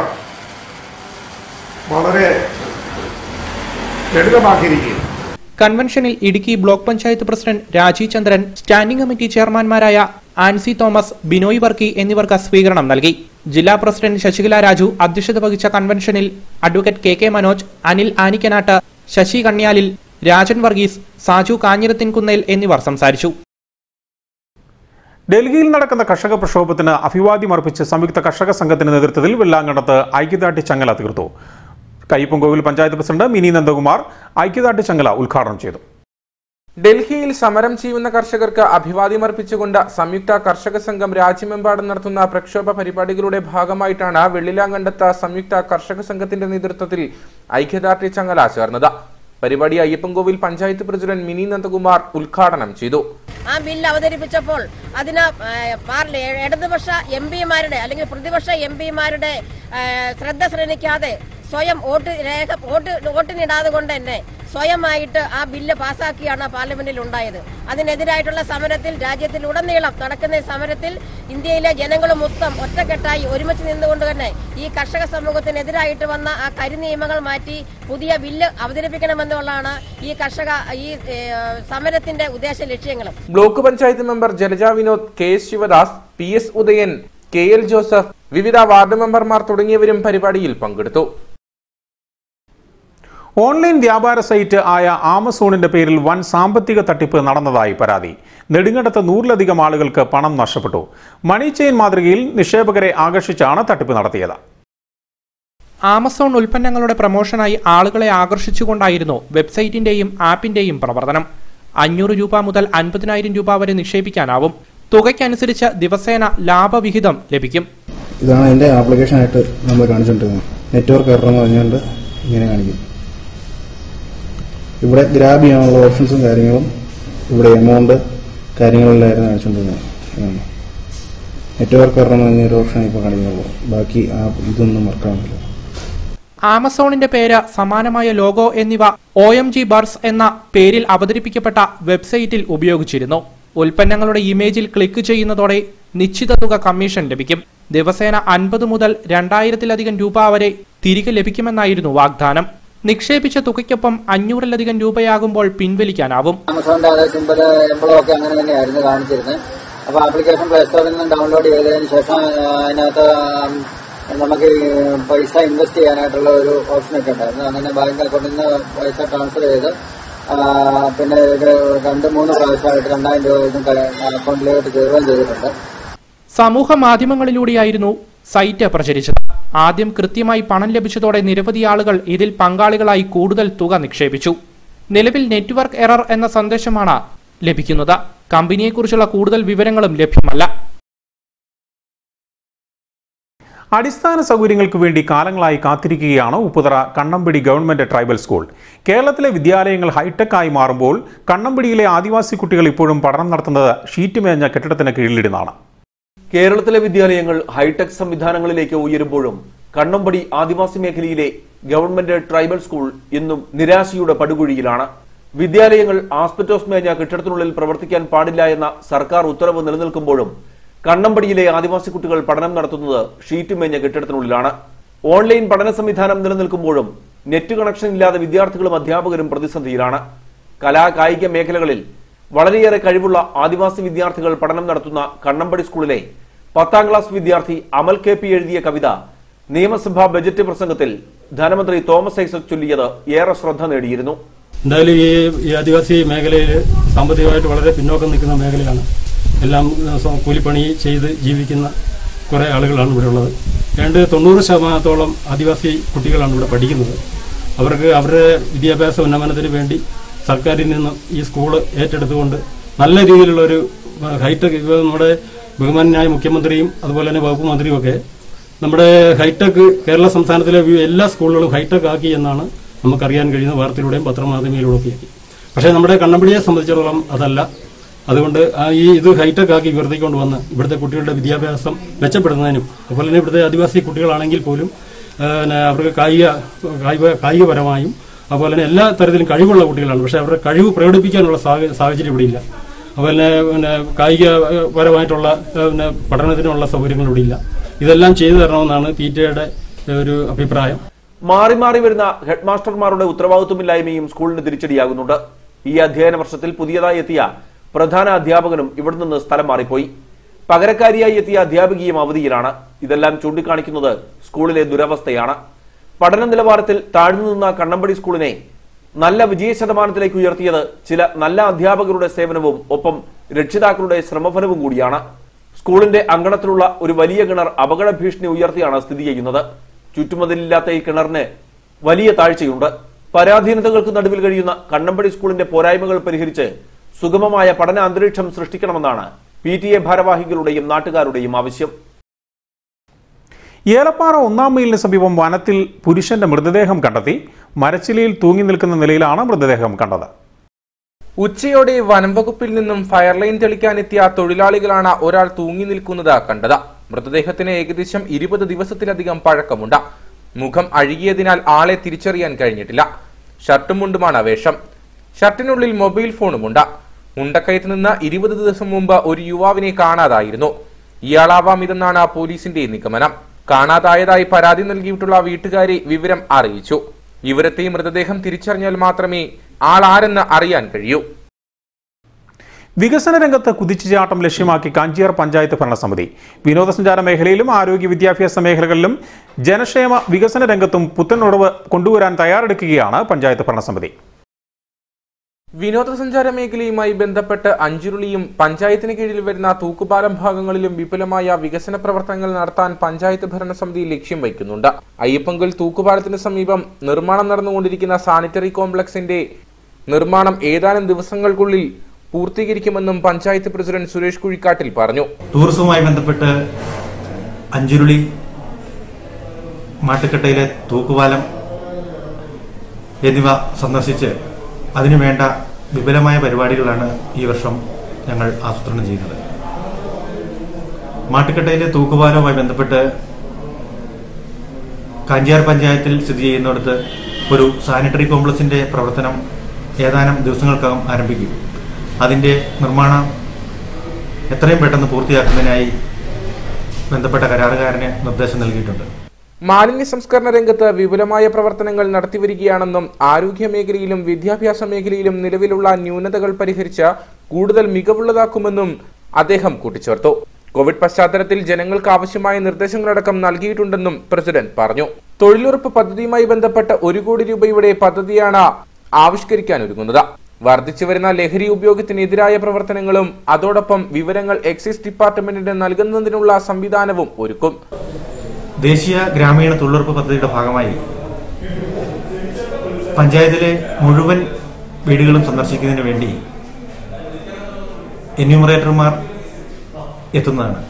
വളരെ ലളിതമാക്കിയിരിക്കുകയും കൺവെൻഷനിൽ Idukki block panchayat president Rajeev Chandran standing committee ചെയർമാൻമാരായ ആൻസി തോമസ് ബിനോയ് വർക്കി എന്നിവർക്ക് സ്വീകരണം നൽകി ജില്ലാ പ്രസിഡന്റ് ശശികല രാജു അധ്യക്ഷത വഹിച്ച കൺവെൻഷനിൽ advocate K K Manoj Anil Anikkanattu Sasi Kanyalil Rajan Varghese Saju Kanjirathinkunnel എന്നിവർ സംസാരിച്ചു ഡൽഹിയിൽ നടക്കുന്ന കർഷക പ്രക്ഷോഭത്തിന് അഭിവാദ്യം അർപ്പിച്ച് സംയുക്ത കർഷക സംഘത്തിന്റെ നേതൃത്വത്തിൽ വെള്ളാങ്കണ്ടത്ത് ഐക്യദാർഢ്യ ചങ്ങല തീർത്തു കയ്യപ്പൻകോവിൽ പഞ്ചായത്ത് പ്രസിഡന്റ് മിനി നന്ദകുമാർ ഐക്യദാർഢ്യ ചങ്ങല ഉദ്ഘാടനം ചെയ്തു ഡൽഹിയിൽ സമരം ചെയ്യുന്ന കർഷകർക്ക് അഭിവാദ്യമർപ്പിച്ചുകൊണ്ട് സംയുക്ത കർഷക സംഘം രാജ്യമെമ്പാടും നടത്തുന്ന പ്രക്ഷോഭ പരിപാടികളുടെ ഭാഗമായിട്ടാണ് വെള്ളിലാങ്കണ്ടത്ത് സംയുക്ത കർഷക സംഘത്തിന്റെ നേതൃത്വത്തിൽ ഐക്യദാർഢ്യ ചങ്ങല ചേർന്നത് പരിപാടി അയ്യപ്പൻകോവിൽ പഞ്ചായത്ത് പ്രസിഡന്റ് മിനി നന്ദകുമാർ ഉദ്ഘാടനം ചെയ്തു ആ ബില്ല് അവതരിപ്പിച്ചപ്പോൾ അതിന് ആ, പാർലി ഇടതുപക്ഷ എം പിമാരുടെ അല്ലെങ്കിൽ പ്രതിപക്ഷ എം പിമാരുടെ ശ്രദ്ധ ശ്രമിക്കാതെ സ്വയം വോട്ട് രേഖ വോട്ട് വോട്ടിനിടാതെ കൊണ്ട് തന്നെ സ്വയമായിട്ട് ആ ബില്ല് പാസാക്കിയാണ് പാർലമെന്റിൽ ഉണ്ടായത് അതിനെതിരായിട്ടുള്ള സമരത്തിൽ രാജ്യത്തിലുടനീളം നടക്കുന്ന ഈ സമരത്തിൽ ഇന്ത്യയിലെ ജനങ്ങൾ മൊത്തം ഒറ്റക്കെട്ടായി ഒരുമിച്ച് നിന്നുകൊണ്ട് തന്നെ ഈ കർഷക സമൂഹത്തിനെതിരായിട്ട് വന്ന ആ കരി നിയമങ്ങൾ മാറ്റി പുതിയ ബില്ല് അവതരിപ്പിക്കണമെന്നുള്ളതാണ് ഈ കർഷക ഈ ഏ, സമരത്തിന്റെ ഉദ്ദേശ ലക്ഷ്യങ്ങളും block panchayat member Jalaja Vinod K S Sivadas P S Udayan K L Joseph വിവിധ വാർഡ് മെമ്പർമാർ തുടങ്ങിയവരും പരിപാടിയിൽ പങ്കെടുത്തു ഓൺലൈൻ വ്യാപാര സൈറ്റ് ആയ ആമസോണിന്റെ പേരിൽ വൻ സാമ്പത്തിക തട്ടിപ്പ് നടന്നതായി പരാതി നെടുങ്കണ്ടത്ത് നൂറിലധികം ആളുകൾക്ക് പണം നഷ്ടപ്പെട്ടു മണി ചെയിൻ മാതൃകയിൽ നിക്ഷേപകരെ ആകർഷിച്ചാണ് തട്ടിപ്പ് നടത്തിയത് ആമസോൺ ഉൽപ്പന്നങ്ങളുടെ പ്രമോഷനായി ആളുകളെ ആകർഷിച്ചുകൊണ്ടായിരുന്നു വെബ്സൈറ്റിന്റെയും ആപ്പിന്റെയും പ്രവർത്തനം അഞ്ഞൂറ് രൂപ മുതൽ അൻപതിനായിരം രൂപ വരെ നിക്ഷേപിക്കാനാവും തുകയ്ക്കനുസരിച്ച് ദിവസേന ലാഭവിഹിതം ലഭിക്കും ഇതാണ് എൻ്റെ ആപ്ലിക്കേഷനായിട്ട് നമ്മൾ കാണിച്ചുകൊണ്ടിരുന്നത് നെറ്റ്വർക്ക് എറർ എന്ന് പറഞ്ഞുകൊണ്ട് ഇങ്ങനെ കാണിക്കും ഇവിടെ ഗ്രാബ് ചെയ്യാനുള്ള ഓപ്ഷൻസും കാര്യങ്ങളും ഇവിടെ എമൗണ്ട് കാര്യങ്ങളിലായിരുന്നു കാണിച്ചുകൊണ്ടിരുന്നത് ഇതാണ്. നെറ്റ്വർക്ക് എറർ എന്ന് പറഞ്ഞൊരു ഓപ്ഷൻ ഇപ്പോൾ കാണിക്കുന്നുള്ളൂ ബാക്കി ആ ഇതൊന്നും വർക്കാവുന്നില്ല ആമസോണിന്റെ പേര് സമാനമായ ലോഗോ എന്നിവ ഒ എം ജി ബർസ് എന്ന പേരിൽ അവതരിപ്പിക്കപ്പെട്ട വെബ്സൈറ്റിൽ ഉപയോഗിച്ചിരുന്നു ഉൽപ്പന്നങ്ങളുടെ ഇമേജിൽ ക്ലിക്ക് ചെയ്യുന്നതോടെ നിശ്ചിത തുക കമ്മീഷൻ ലഭിക്കും ദിവസേന അൻപത് മുതൽ രണ്ടായിരത്തിലധികം രൂപ വരെ തിരികെ ലഭിക്കുമെന്നായിരുന്നു വാഗ്ദാനം നിക്ഷേപിച്ച തുകയ്ക്കൊപ്പം അഞ്ഞൂറിലധികം രൂപയാകുമ്പോൾ പിൻവലിക്കാനാവും ആമസോണിന്റെ അതേ സിമ്പിൾ എംബിളും ഒക്കെ അങ്ങനെ തന്നെയായിരുന്നു കാണിച്ചിരുന്നത് അപ്പോൾ ആപ്ലിക്കേഷൻ പ്ലേ സ്റ്റോറിൽ നിന്ന് ഡൗൺലോഡ് ചെയ്തതിന് ശേഷം ആ, അതിനകത്ത് ആം, നമുക്ക് ഈ പൈസ ഇൻവെസ്റ്റ് ചെയ്യാനായിട്ടുള്ള ഒരു ഓപ്ഷനൊക്കെ ഉണ്ടായിരുന്നു അങ്ങനെ ബാങ്ക് അക്കൗണ്ടിൽ നിന്ന് പൈസ ട്രാൻസ്ഫർ ചെയ്ത് ആ, പിന്നെ ഇത് രണ്ട് മൂന്ന് പ്രാവശ്യമായിട്ട് രണ്ടായിരം രൂപ വീതം ക- അക്കൗണ്ടിലേക്ക് കയറുകയും ചെയ്തിട്ടുണ്ട് സമൂഹ മാധ്യമങ്ങളിലൂടെയായിരുന്നു സൈറ്റ് പ്രചരിച്ചത് ആദ്യം കൃത്യമായി പണം ലഭിച്ചതോടെ നിരവധി ആളുകൾ ഇതിൽ പങ്കാളികളായി കൂടുതൽ തുക നിക്ഷേപിച്ചു നിലവിൽ നെറ്റ്വർക്ക് എറർ എന്ന സന്ദേശമാണ് ലഭിക്കുന്നത് കമ്പനിയെക്കുറിച്ചുള്ള കൂടുതൽ വിവരങ്ങളും ലഭ്യമല്ല അടിസ്ഥാന സൗകര്യങ്ങൾക്ക് വേണ്ടി കാലങ്ങളായി കാത്തിരിക്കുകയാണ് Upputhara Kannampady government tribal school കേരളത്തിലെ വിദ്യാലയങ്ങൾ ഹൈടെക് ആയി മാറുമ്പോൾ കണ്ണമ്പിടിയിലെ ആദിവാസി കുട്ടികൾ ഇപ്പോഴും പഠനം നടത്തുന്നത് ഷീറ്റ് മേഞ്ഞ കെട്ടിടത്തിന് കീഴിലിടുന്നതാണ് കേരളത്തിലെ വിദ്യാലയങ്ങൾ ഹൈടെക് സംവിധാനങ്ങളിലേക്ക് ഉയരുമ്പോഴും കണ്ണമ്പടി ആദിവാസി മേഖലയിലെ ഗവൺമെന്റ് ട്രൈബൽ സ്കൂൾ ഇന്നും നിരാശയുടെ പടുകുഴിയിലാണ് വിദ്യാലയങ്ങൾ ആസ്പെറ്റോസ് മേഞ്ഞ കെട്ടിടത്തിനുള്ളിൽ പ്രവർത്തിക്കാൻ പാടില്ല എന്ന സർക്കാർ ഉത്തരവ് നിലനിൽക്കുമ്പോഴും കണ്ണമ്പടിയിലെ ആദിവാസി കുട്ടികൾ പഠനം നടത്തുന്നത് ഷീറ്റ് മേഞ്ഞ കെട്ടിടത്തിനുള്ളിലാണ് ഓൺലൈൻ പഠന സംവിധാനം നിലനിൽക്കുമ്പോഴും നെറ്റ് കണക്ഷൻ ഇല്ലാതെ വിദ്യാർത്ഥികളും അധ്യാപകരും പ്രതിസന്ധിയിലാണ് കലാ കായിക മേഖലകളിൽ വളരെയേറെ കഴിവുള്ള ആദിവാസി വിദ്യാർത്ഥികൾ പഠനം നടത്തുന്ന കണ്ണമ്പടി സ്കൂളിലെ പത്താം ക്ലാസ് വിദ്യാർത്ഥി അമൽ കെ പി എഴുതിയ കവിത നിയമസഭാ ബജറ്റ് പ്രസംഗത്തിൽ ധനമന്ത്രി തോമസ് ഐസക് ചൊല്ലിയത് ഏറെ ശ്രദ്ധ നേടിയിരുന്നു എന്തായാലും ഈ ഈ ആദിവാസി മേഖലയിൽ സാമ്പത്തികമായിട്ട് വളരെ പിന്നോക്കം നിൽക്കുന്ന മേഖലയാണ് എല്ലാം ഏഹ്, സ്വ- കൂലിപ്പണി ചെയ്ത് ജീവിക്കുന്ന കുറേ ആളുകളാണ് ഇവിടെ ഉള്ളത് ഏതാണ്ട് തൊണ്ണൂറ് ശതമാനത്തോളം ആദിവാസി കുട്ടികളാണ് ഇവിടെ പഠിക്കുന്നത് അവർക്ക് അവരുടെ വിദ്യാഭ്യാസ ഉന്നമനത്തിന് വേണ്ടി സർക്കാരിൽ നിന്നും ഈ സ്കൂൾ ഏറ്റെടുത്തുകൊണ്ട് നല്ല രീതിയിലുള്ളൊരു ഏഹ്, ഹൈടെക് ഇപ്പോൾ നമ്മുടെ ബഹുമാനായ മുഖ്യമന്ത്രിയും അതുപോലെ തന്നെ വകുപ്പ് മന്ത്രിയും ഒക്കെ നമ്മുടെ ഹൈടെക് കേരള സംസ്ഥാനത്തിലെ വി- എല്ലാ സ്കൂളുകളും ഹൈടെക് ആക്കി എന്നാണ് നമുക്കറിയാൻ കഴിയുന്ന വാർത്തയിലൂടെയും പത്രമാധ്യമങ്ങളിലൂടെയും ഒക്കെ പക്ഷേ നമ്മുടെ കണ്ണമ്പടിയെ സംബന്ധിച്ചിടത്തോളം അതല്ല അതുകൊണ്ട് ആ ഈ ഇത് ഹൈടെക് ആക്കി ഉയർത്തിക്കൊണ്ട് വന്ന് ഇവിടുത്തെ കുട്ടികളുടെ വിദ്യാഭ്യാസം മെച്ചപ്പെടുന്നതിനും അതുപോലെ തന്നെ ഇവിടുത്തെ ആദിവാസി കുട്ടികളാണെങ്കിൽ പോലും ആ, പിന്നെ അവർക്ക് കായിക കായിക കായികപരമായും അതുപോലെ തന്നെ എല്ലാ തരത്തിലും കഴിവുള്ള കുട്ടികളാണ് പക്ഷേ അവരുടെ കഴിവ് പ്രകടിപ്പിക്കാനുള്ള സാഹ- സാഹചര്യം ഇവിടെ ഇല്ല അതുപോലെ തന്നെ പിന്നെ കായികപരമായിട്ടുള്ള ആ, പിന്നെ പഠനത്തിനുള്ള സൗകര്യങ്ങൾ ഇവിടെ ഇല്ല ഇതെല്ലാം ചെയ്തു തരണമെന്നാണ് പി ടി എയുടെ ഒരു അഭിപ്രായം മാറി മാറി വരുന്ന ഹെഡ് മാസ്റ്റർമാരുടെ ഉത്തരവാദിത്വമില്ലായ്മയും സ്കൂളിന് തിരിച്ചടിയാകുന്നുണ്ട് ഈ അധ്യയന വർഷത്തിൽ പുതിയതായി എത്തിയ പ്രധാന അധ്യാപകനും ഇവിടെ നിന്ന് സ്ഥലം മാറിപ്പോയി പകരക്കാരിയായി എത്തിയ അധ്യാപികയും അവധിയിലാണ് ഇതെല്ലാം ചൂണ്ടിക്കാണിക്കുന്നത് സ്കൂളിലെ ദുരവസ്ഥയാണ് പഠന നിലവാരത്തിൽ താഴ്ന്നു നിന്ന കണ്ണമ്പടി സ്കൂളിനെ നല്ല വിജയ ശതമാനത്തിലേക്ക് ഉയർത്തിയത് ചില നല്ല അധ്യാപകരുടെ സേവനവും ഒപ്പം രക്ഷിതാക്കളുടെ ശ്രമഫലവും കൂടിയാണ് സ്കൂളിന്റെ അങ്കണത്തിലുള്ള ഒരു വലിയ കിണർ അപകട ഭീഷണി ഉയർത്തിയാണ് സ്ഥിതി ചെയ്യുന്നത് ചുറ്റുമതിലില്ലാത്ത ഈ കിണറിന് വലിയ താഴ്ചയുണ്ട് പരാധീനതകൾക്ക് നടുവിൽ കഴിയുന്ന കണ്ണമ്പടി സ്കൂളിന്റെ പോരായ്മകൾ പരിഹരിച്ച് സുഗമമായ പഠന അന്തരീക്ഷം സൃഷ്ടിക്കണമെന്നാണ് പി ടി എ ഭാരവാഹികളുടെയും നാട്ടുകാരുടെയും ആവശ്യം ഏലപ്പാറ ഒന്നാം മൈലിന് സമീപം വനത്തിൽ പുരുഷന്റെ മൃതദേഹം കണ്ടെത്തി മരച്ചിലയിൽ തൂങ്ങി നിൽക്കുന്ന നിലയിലാണ് മൃതദേഹം കണ്ടത് ഉച്ചയോടെ വനം വകുപ്പിൽ നിന്നും ഫയർലൈൻ തെളിക്കാനെത്തിയ തൊഴിലാളികളാണ് ഒരാൾ തൂങ്ങി നിൽക്കുന്നത് കണ്ടത് മൃതദേഹത്തിന് ഏകദേശം ഇരുപത് ദിവസത്തിലധികം പഴക്കമുണ്ട് മുഖം അഴുകിയതിനാൽ ആളെ തിരിച്ചറിയാൻ കഴിഞ്ഞിട്ടില്ല ഷർട്ടും മുണ്ടുമാണ് വേഷം ഷർട്ടിനുള്ളിൽ മൊബൈൽ ഫോണുമുണ്ട് മുണ്ടക്കയത്ത് നിന്ന് ഇരുപത് ദിവസം മുമ്പ് ഒരു യുവാവിനെ കാണാതായിരുന്നു ഇയാളാവാം ഇതെന്നാണ് പോലീസിന്റെ നിഗമനം കാണാതായതായി പരാതി നൽകിയിട്ടുള്ള വീട്ടുകാരെ വിവരം അറിയിച്ചു ഇവരത്തെ മൃതദേഹം തിരിച്ചറിഞ്ഞാൽ മാത്രമേ ആളാരെന്ന് അറിയാൻ കഴിയൂ വികസന രംഗത്ത് കുതിച്ചുചാട്ടം ലക്ഷ്യമാക്കി കാഞ്ചിയാർ പഞ്ചായത്ത് ഭരണസമിതി വിനോദസഞ്ചാര മേഖലയിലും ആരോഗ്യ വിദ്യാഭ്യാസ മേഖലകളിലും ജനക്ഷേമ വികസന രംഗത്തും പുത്തൻ ഉറവ് കൊണ്ടുവരാൻ തയ്യാറെടുക്കുകയാണ് പഞ്ചായത്ത് ഭരണസമിതി വിനോദസഞ്ചാര മേഖലയുമായി ബന്ധപ്പെട്ട് അഞ്ചുരുളിയും പഞ്ചായത്തിന് കീഴിൽ വരുന്ന തൂക്കുപാലം ഭാഗങ്ങളിലും വിപുലമായ വികസന പ്രവർത്തനങ്ങൾ നടത്താൻ പഞ്ചായത്ത് ഭരണസമിതി ലക്ഷ്യം വയ്ക്കുന്നുണ്ട് അയ്യപ്പങ്കൽ തൂക്കുപാലത്തിന് സമീപം നിർമ്മാണം നടന്നുകൊണ്ടിരിക്കുന്ന സാനിറ്ററി കോംപ്ലക്സിന്റെ നിർമ്മാണം ഏതാനും ദിവസങ്ങൾക്കുള്ളിൽ പൂർത്തീകരിക്കുമെന്നും പഞ്ചായത്ത് പ്രസിഡന്റ് സുരേഷ് കുഴിക്കാട്ടിൽ പറഞ്ഞു ടൂറിസവുമായി ബന്ധപ്പെട്ട് അഞ്ചുരുളി മാട്ടുക്കട്ടയിലെ തൂക്കുപാലം എന്നിവ സന്ദർശിച്ച് അതിനുവേണ്ട വിപുലമായ പരിപാടികളാണ് ഈ വർഷം ഞങ്ങൾ ആസൂത്രണം ചെയ്യുന്നത് മാട്ടുക്കട്ടയിലെ തൂക്കുപാലവുമായി ബന്ധപ്പെട്ട് കാഞ്ചിയാർ പഞ്ചായത്തിൽ സ്ഥിതി ചെയ്യുന്നിടത്ത് ഒരു സാനിറ്ററി കോംപ്ലക്സിന്റെ പ്രവർത്തനം ഏതാനും ദിവസങ്ങൾക്കകം ആരംഭിക്കും അതിന്റെ നിർമ്മാണം എത്രയും പെട്ടെന്ന് പൂർത്തിയാക്കുന്നതിനായി ബന്ധപ്പെട്ട കരാറുകാരന് നിർദ്ദേശം നൽകിയിട്ടുണ്ട് മാലിന്യ സംസ്കരണ രംഗത്ത് വിപുലമായ പ്രവർത്തനങ്ങൾ നടത്തിവരികയാണെന്നും ആരോഗ്യ മേഖലയിലും വിദ്യാഭ്യാസ മേഖലയിലും നിലവിലുള്ള ന്യൂനതകൾ പരിഹരിച്ച് കൂടുതൽ മികവുള്ളതാക്കുമെന്നും അദ്ദേഹം കൂട്ടിച്ചേർത്തു കോവിഡ് പശ്ചാത്തലത്തിൽ ജനങ്ങൾക്ക് ആവശ്യമായ നിർദ്ദേശങ്ങളടക്കം നൽകിയിട്ടുണ്ടെന്നും പ്രസിഡന്റ് പറഞ്ഞു തൊഴിലുറപ്പ് പദ്ധതിയുമായി ബന്ധപ്പെട്ട് ഒരു കോടി രൂപയുടെ പദ്ധതിയാണ് ആവിഷ്കരിക്കാൻ ഒരുങ്ങുന്നത് വർദ്ധിച്ചു വരുന്ന ലഹരി ഉപയോഗത്തിനെതിരായ പ്രവർത്തനങ്ങളും അതോടൊപ്പം വിവരങ്ങൾ എക്സൈസ് ഡിപ്പാർട്ട്മെന്റിന് നൽകുന്നതിനുള്ള സംവിധാനവും ഒരുക്കും ദേശീയ ഗ്രാമീണ തൊഴിലുറപ്പ് പദ്ധതിയുടെ ഭാഗമായി പഞ്ചായത്തിലെ മുഴുവൻ വീടുകളും സന്ദർശിക്കുന്നതിന് വേണ്ടി എന്യൂമറേറ്റർമാർ എത്തുന്നതാണ്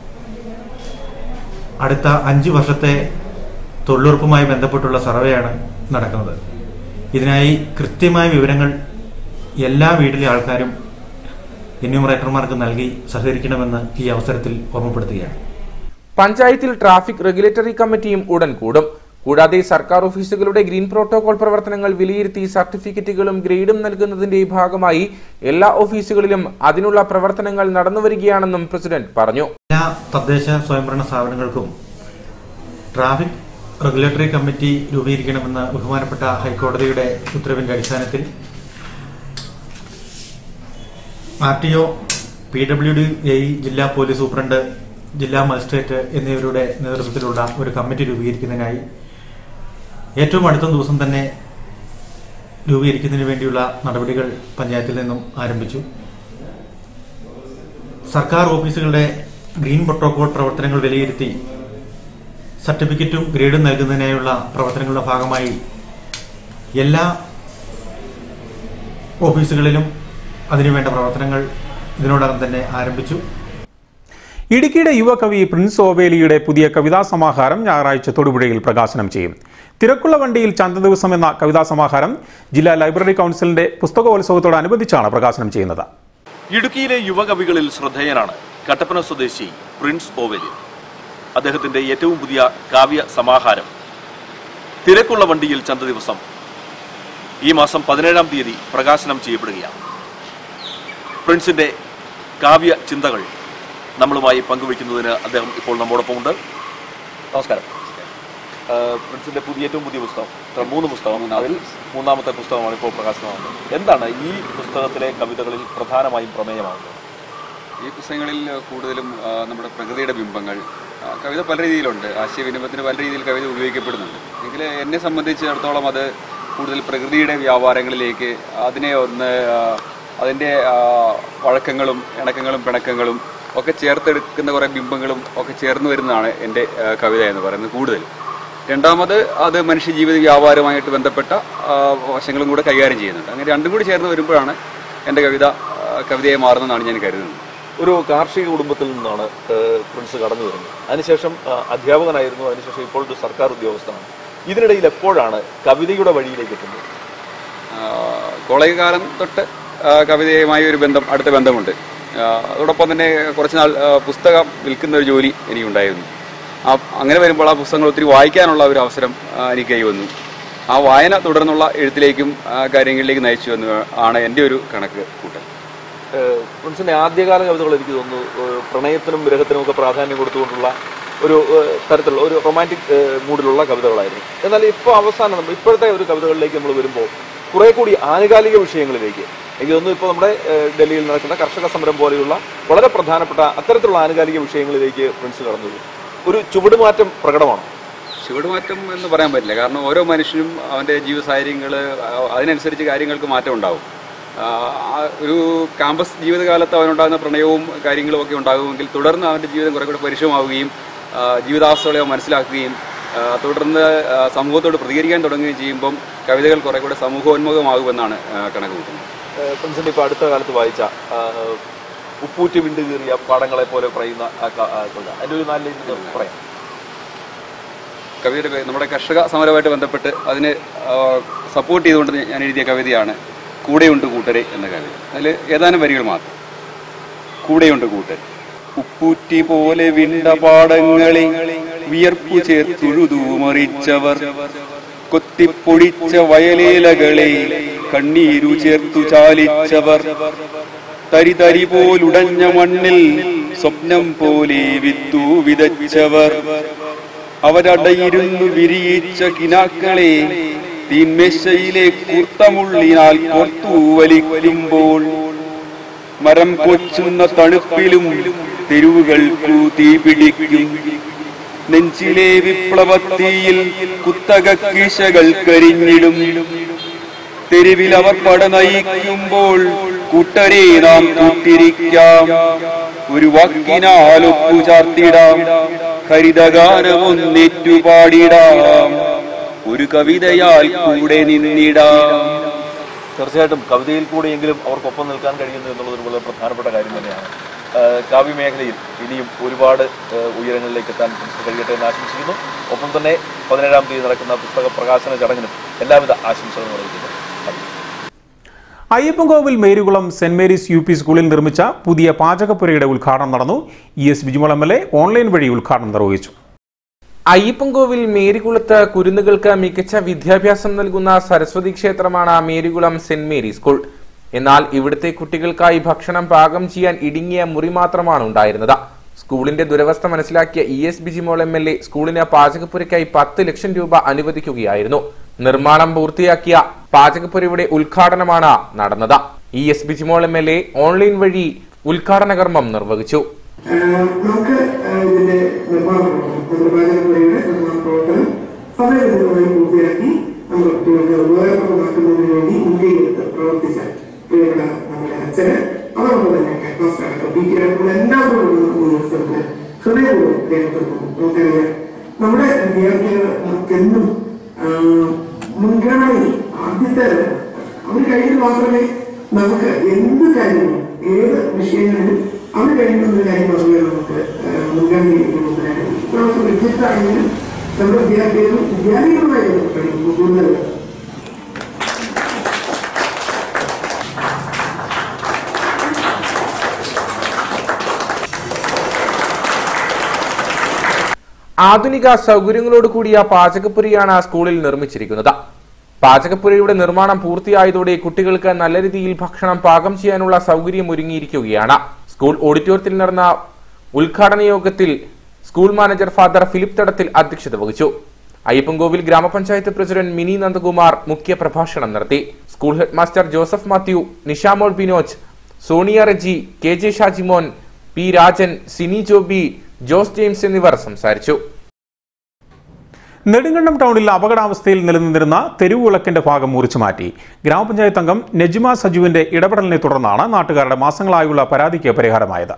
അടുത്ത അഞ്ച് വർഷത്തെ തൊഴിലുറപ്പുമായി ബന്ധപ്പെട്ടുള്ള സർവേയാണ് നടക്കുന്നത് ഇതിനായി കൃത്യമായ വിവരങ്ങൾ എല്ലാ വീട്ടിലെ ആൾക്കാരും എന്യൂമറേറ്റർമാർക്ക് നൽകി സഹകരിക്കണമെന്ന് ഈ അവസരത്തിൽ ഓർമ്മപ്പെടുത്തുകയാണ് പഞ്ചായത്തിൽ ട്രാഫിക് റെഗുലേറ്ററി കമ്മിറ്റിയും ഉടൻ കൂടും കൂടാതെ സർക്കാർ ഓഫീസുകളുടെ ഗ്രീൻ പ്രോട്ടോകോൾ പ്രവർത്തനങ്ങൾ വിലയിരുത്തി സർട്ടിഫിക്കറ്റുകളും ഗ്രേഡും നൽകുന്നതിന്റെ ഭാഗമായി എല്ലാ ഓഫീസുകളിലും അതിനുള്ള പ്രവർത്തനങ്ങൾ നടന്നുവരികയാണെന്നും പ്രസിഡന്റ് പറഞ്ഞു എല്ലാ തദ്ദേശ സ്വയംഭരണ സ്ഥാപനങ്ങൾക്കും ട്രാഫിക് റെഗുലേറ്ററി കമ്മിറ്റി രൂപീകരിക്കണമെന്ന ബഹുമാനപ്പെട്ട ഹൈക്കോടതിയുടെ ഉത്തരവിന്റെ അടിസ്ഥാനത്തിൽ R T O P W D A ജില്ലാ പോലീസ് സൂപ്രണ്ട് ജില്ലാ മജിസ്ട്രേറ്റ് എന്നിവരുടെ നേതൃത്വത്തിലുള്ള ഒരു കമ്മിറ്റി രൂപീകരിക്കുന്നതിനായി ഏറ്റവും അടുത്ത ദിവസം തന്നെ രൂപീകരിക്കുന്നതിന് വേണ്ടിയുള്ള നടപടികൾ പഞ്ചായത്തിൽ നിന്നും ആരംഭിച്ചു സർക്കാർ ഓഫീസുകളുടെ ഗ്രീൻ പ്രോട്ടോകോൾ പ്രവർത്തനങ്ങൾ വിലയിരുത്തി സർട്ടിഫിക്കറ്റും ഗ്രേഡും നൽകുന്നതിനായുള്ള പ്രവർത്തനങ്ങളുടെ ഭാഗമായി എല്ലാ ഓഫീസുകളിലും അതിനുവേണ്ട പ്രവർത്തനങ്ങൾ ഇതിനോടകം തന്നെ ആരംഭിച്ചു ഇടുക്കിയുടെ യുവകവി പ്രിൻസ് ഓവേലിയുടെ പുതിയ കവിതാ സമാഹാരം ഞായറാഴ്ച തൊടുപുഴയിൽ പ്രകാശനം ചെയ്യും തിരക്കുള്ള വണ്ടിയിൽ ചന്ത ദിവസം എന്ന കവിതാ സമാഹാരം ജില്ലാ ലൈബ്രറി കൗൺസിലിന്റെ പുസ്തകോത്സവത്തോടനുബന്ധിച്ചാണ് പ്രകാശനം ചെയ്യുന്നത് ഇടുക്കിയിലെ യുവകവികളിൽ ശ്രദ്ധേയനാണ് കട്ടപ്പന സ്വദേശി പ്രിൻസ് ഓവലി അദ്ദേഹത്തിന്റെ ഏറ്റവും പുതിയ കാവ്യ സമാഹാരം തിരക്കുള്ള വണ്ടിയിൽ ചന്ത ദിവസം ഈ മാസം പതിനേഴാം തീയതി പ്രകാശനം ചെയ്യപ്പെടുകയാണ് പ്രിൻസിന്റെ കാവ്യ ചിന്തകൾ നമ്മളുമായി പങ്കുവയ്ക്കുന്നതിന് അദ്ദേഹം ഇപ്പോൾ നമ്മോടൊപ്പം ഉണ്ട് നമസ്കാരം ആ, പ്രിൻസിന്റെ പുതിയ ഏറ്റവും പുതിയ പുസ്തകം ഇത്ര മൂന്ന് പുസ്തകം അതിൽ മൂന്നാമത്തെ പുസ്തകമാണ് ഇപ്പോൾ പ്രകാശനമാകുന്നത് എന്താണ് ഈ പുസ്തകത്തിലെ കവിതകളിൽ പ്രധാനമായും പ്രമേയമാകുന്നത് ഈ പുസ്തകങ്ങളിൽ കൂടുതലും ആ, നമ്മുടെ പ്രകൃതിയുടെ ബിംബങ്ങൾ ആ, കവിത പല രീതിയിലുണ്ട് ആശയവിനിമയത്തിന് പല രീതിയിൽ കവിത ഉപയോഗിക്കപ്പെടുന്നുണ്ട് എങ്കിൽ എന്നെ സംബന്ധിച്ചിടത്തോളം അത് കൂടുതൽ പ്രകൃതിയുടെ വ്യാപാരങ്ങളിലേക്ക് അതിനെ ഒന്ന് ആ, അതിൻ്റെ ആ, വഴക്കങ്ങളും ഇണക്കങ്ങളും പിണക്കങ്ങളും ഒക്കെ ചേർത്തെടുക്കുന്ന കുറേ ബിംബങ്ങളും ഒക്കെ ചേർന്ന് വരുന്നതാണ് എൻ്റെ ആ, കവിത എന്ന് പറയുന്നത് കൂടുതൽ രണ്ടാമത് അത് മനുഷ്യജീവിത വ്യാപാരമായിട്ട് ബന്ധപ്പെട്ട ആ, വശങ്ങളും കൂടെ കൈകാര്യം ചെയ്യുന്നുണ്ട് അങ്ങനെ രണ്ടും കൂടി ചേർന്ന് വരുമ്പോഴാണ് എൻ്റെ കവിത ആ, കവിതയായി മാറുന്നതെന്നാണ് ഞാൻ കരുതുന്നത് ഒരു കാർഷിക കുടുംബത്തിൽ നിന്നാണ് ഏഹ്, പ്രിൻസ് കടന്നു വരുന്നത് അതിനുശേഷം ആ, അധ്യാപകനായിരുന്നു അതിനുശേഷം ഇപ്പോൾ ഒരു സർക്കാർ ഉദ്യോഗസ്ഥനാണ് ഇതിനിടയിൽ എപ്പോഴാണ് കവിതയുടെ വഴിയിലേക്ക് എത്തുന്നത് ആ, കോളേജ് കാലം തൊട്ട് ആ, കവിതയുമായി ഒരു ബന്ധം അടുത്ത ബന്ധമുണ്ട് ആ, അതോടൊപ്പം തന്നെ കുറച്ച് നാൾ ആ, പുസ്തകം വിൽക്കുന്ന ഒരു ജോലി എനിക്കുണ്ടായിരുന്നു ആ അങ്ങനെ വരുമ്പോൾ ആ പുസ്തകങ്ങൾ ഒത്തിരി വായിക്കാനുള്ള ഒരു അവസരം ആ, എനിക്ക് കൈ വന്നു ആ വായന തുടർന്നുള്ള എഴുത്തിലേക്കും ആ, കാര്യങ്ങളിലേക്ക് നയിച്ചു എന്ന് ആണ് എൻ്റെ ഒരു കണക്ക് കൂട്ടൽ ഏഹ്, പ്രിൻസിന്റെ ആദ്യകാല കവിതകൾ എനിക്ക് തോന്നുന്നു ഏഹ്, പ്രണയത്തിനും വിരഹത്തിനും ഒക്കെ പ്രാധാന്യം കൊടുത്തുകൊണ്ടുള്ള ഒരു ഏഹ്, തരത്തിലുള്ള ഒരു റൊമാൻറ്റിക് മൂഡിലുള്ള കവിതകളായിരുന്നു എന്നാൽ ഇപ്പോൾ അവസാനം നമ്മൾ ഇപ്പോഴത്തെ ഒരു കവിതകളിലേക്ക് നമ്മൾ വരുമ്പോൾ കുറെ കൂടി ആനുകാലിക വിഷയങ്ങളിലേക്ക് എനിക്ക് തോന്നുന്നു ഇപ്പോൾ നമ്മുടെ ഏഹ്, ഡൽഹിയിൽ നടക്കുന്ന കർഷക സമരം പോലെയുള്ള വളരെ പ്രധാനപ്പെട്ട അത്തരത്തിലുള്ള ആനുകാലിക വിഷയങ്ങളിലേക്ക് പ്രിൻസ് കടന്നു വരും. ഒരു ചുവടുമാറ്റം പ്രകടമാണ് ചുവടുമാറ്റം എന്ന് പറയാൻ പറ്റില്ല കാരണം ഓരോ മനുഷ്യനും അവൻ്റെ ജീവിത സാഹചര്യങ്ങൾ അതിനനുസരിച്ച് കാര്യങ്ങൾക്ക് മാറ്റം ഉണ്ടാവും ആ, ആ ഒരു ക്യാമ്പസ് ജീവിതകാലത്ത് അവനുണ്ടാകുന്ന പ്രണയവും കാര്യങ്ങളും ഒക്കെ ഉണ്ടാകുമെങ്കിൽ തുടർന്ന് അവൻ്റെ ജീവിതം കുറെ കൂടെ പരിശ്രമമാവുകയും ആ, ജീവിതാവസ്ഥകളെ അവൻ മനസ്സിലാക്കുകയും ആ, തുടർന്ന് ആ, സമൂഹത്തോട് പ്രതികരിക്കാൻ തുടങ്ങുകയും ചെയ്യുമ്പം കവിതകൾ കുറെ കൂടെ സമൂഹോന്മുഖമാകുമെന്നാണ് ആ, കണക്ക് കൂട്ടുന്നത് ഏഹ്, പ്രിൻസിന്റെ ഇപ്പോൾ അടുത്ത കാലത്ത് വായിച്ച ആ, ഉപ്പൂറ്റി വിണ്ട് കീറിയ പാടങ്ങളെ പോലെ പറയുന്ന ആ ക- ആ കവിത അതിന്റെ ഒരു നാല് ലൈൻ ഒന്ന് പറയാം കവിതയുടെ പേര് നമ്മുടെ കർഷക സമരമായിട്ട് ബന്ധപ്പെട്ട് അതിന് സപ്പോർട്ട് ചെയ്തുകൊണ്ട് ഞാൻ എഴുതിയ കവിതയാണ് കൂടെയുണ്ട് കൂട്ടരെ എന്ന കവിത അതിൽ ഏതാനും വരികൾ മാത്രം കൂടെയുണ്ട് കൂട്ടർ ഉപ്പൂറ്റി പോലെ വിണ്ട പാടങ്ങളെ വിയർപ്പു ചേർത്തുഴുതു മറിച്ചവർ കൊത്തിപ്പൊടിച്ച വയലേലകളെ കണ്ണീരു ചേർത്തു ചാലിച്ചവർ തരി തരി പോലുടഞ്ഞ മണ്ണിൽ സ്വപ്നം പോലെ വിത്തു വിതച്ചവർ അവരടയിരുന്നു വിരിയിച്ച കിനാക്കളെ തീന്മേശയിലെ കൂർത്തമുള്ളിനാൽ കോർത്തു വലിക്കുമ്പോൾ മരം കൊച്ചുന്ന തണുപ്പിലും തെരുവുകൾക്കു തീ പിടിക്കും നെഞ്ചിലെ വിപ്ലവത്തീയിൽ കുത്തക കീശകൾ കരിഞ്ഞിടും തെരുവിൽ അവർ പട നയിക്കുമ്പോൾ കൂട്ടരെ നാം കൂട്ടിരിക്കാം ഒരു വാക്കിനാലൊപ്പു ചാർത്തിടാം ഹരിതഗാനമൊന്നിറ്റു പാടിടാം ഒരു കവിതയാൽ കൂടെ നിന്നിടാം തീർച്ചയായിട്ടും കവിതയിൽ കൂടെയെങ്കിലും അവർക്കൊപ്പം നിൽക്കാൻ കഴിയുന്നു എന്നുള്ളത് ഒരു വളരെ പ്രധാനപ്പെട്ട കാര്യം തന്നെയാണ് ആഹ് കാവ്യമേഖലയിൽ ഇനിയും ഒരുപാട് ആഹ് ഉയരങ്ങളിലേക്ക് എത്താൻ പ്രിൻസിന് കഴിയട്ടെ എന്ന് ആശംസിക്കുന്നു ഒപ്പം തന്നെ പതിനേഴാം തീയതി നടക്കുന്ന പുസ്തക പ്രകാശന ചടങ്ങിനും എല്ലാവിധ ആശംസകളും അറിയിക്കുന്നു Ayyappancoil Marykulam Saint Mary's U P സ്കൂളിൽ നിർമ്മിച്ച പുതിയ പാചകപ്പുരയുടെ ഉദ്ഘാടനം നടന്നു E S Bijimol M L A online വഴി ഉദ്ഘാടനം നിർവഹിച്ചു അയ്യപ്പൻകോവിൽ മേരികുളത്ത് കുരുന്നുകൾക്ക് മികച്ച വിദ്യാഭ്യാസം നൽകുന്ന സരസ്വതി ക്ഷേത്രമാണ് മേരികുളം സെന്റ് മേരി സ്കൂൾ എന്നാൽ ഇവിടുത്തെ കുട്ടികൾക്കായി ഭക്ഷണം പാകം ചെയ്യാൻ ഇടുങ്ങിയ മുറി മാത്രമാണ് ഉണ്ടായിരുന്നത് സ്കൂളിന്റെ ദുരവസ്ഥ മനസ്സിലാക്കിയ E S Bijimol M L A സ്കൂളിന് പാചകപ്പുരയ്ക്കായി പത്ത് ലക്ഷം രൂപ അനുവദിക്കുകയായിരുന്നു നിർമ്മാണം പൂർത്തിയാക്കിയ പാചകപ്പുരയുടെ ഉദ്ഘാടനമാണ് നടന്നത് E S Bijimol M L A online വഴി ഉദ്ഘാടന കർമ്മം നിർവഹിച്ചു നമുക്ക് ഇതിന്റെ നിർമ്മാണ പ്രവർത്തനം പാചകപ്പുരയുടെ നിർമ്മാണ പ്രവർത്തനം സമയബന്ധിതമായി പൂർത്തിയാക്കി നമ്മുടെ കുട്ടികൾക്ക് ഉപകാരപ്രദമാക്കുന്നതിന് വേണ്ടി മുൻകൈയെടുത്ത് പ്രവർത്തിച്ച പ്രിയപ്പെട്ട നമ്മുടെ അച്ഛന് അതോടൊപ്പം തന്നെ ഹെഡ്മാസ്റ്റർ പി ടി അടക്കമുള്ള എല്ലാവരും ഉദ്യോഗസ്ഥർക്ക് ഹൃദയപൂർവ്വം രേഖപ്പെടുത്തുന്നു നമുക്കറിയാം നമ്മുടെ വിദ്യാർത്ഥികൾക്ക് എന്നും മുൻഗണനയിൽ ആദ്യത്തെ അവർ കഴിഞ്ഞാൽ മാത്രമേ നമുക്ക് എന്ത് കാര്യങ്ങളും ഏത് വിഷയങ്ങളിലും അവർ കഴിയുന്ന ഒരു കാര്യം മാത്രമേ നമുക്ക് മുൻഗണനയിലേക്ക് കൊണ്ടുവരാൻ കഴിയൂ ഇപ്രാവശ്യം വ്യത്യസ്തമാണെങ്കിലും നമ്മുടെ വിദ്യാർത്ഥികളും വിദ്യാലയങ്ങളുമായി പഠിക്കുന്നു കൂടുതൽ ആധുനിക സൗകര്യങ്ങളോട് കൂടിയ പാചകപ്പുരയാണ് സ്കൂളിൽ നിർമ്മിച്ചിരിക്കുന്നത് പാചകപ്പുരയുടെ നിർമ്മാണം പൂർത്തിയായതോടെ കുട്ടികൾക്ക് നല്ല രീതിയിൽ ഭക്ഷണം പാകം ചെയ്യാനുള്ള സൗകര്യം ഒരുങ്ങിയിരിക്കുകയാണ് സ്കൂൾ ഓഡിറ്റോറിയത്തിൽ നടന്ന ഉദ്ഘാടന യോഗത്തിൽ സ്കൂൾ മാനേജർ ഫാദർ ഫിലിപ്പ് തടത്തിൽ അധ്യക്ഷത വഹിച്ചു അയ്യപ്പൻകോവിൽ ഗ്രാമപഞ്ചായത്ത് പ്രസിഡന്റ് മിനി നന്ദകുമാർ മുഖ്യ പ്രഭാഷണം നടത്തി school headmaster Joseph Mathew Nishamol Binoj Sonia Reji K J Shajimon P Rajan Sini Joby Jose James എന്നിവർ സംസാരിച്ചു നെടുങ്കണ്ടം ടൗണിൽ അപകടാവസ്ഥയിൽ നിലനിന്നിരുന്ന തെരുവുവിളക്കിന്റെ ഭാഗം മുറിച്ചു മാറ്റി ഗ്രാമപഞ്ചായത്ത് അംഗം നജ്മ സജുവിന്റെ ഇടപെടലിനെ തുടർന്നാണ് നാട്ടുകാരുടെ മാസങ്ങളായുള്ള പരാതിക്ക് പരിഹാരമായത്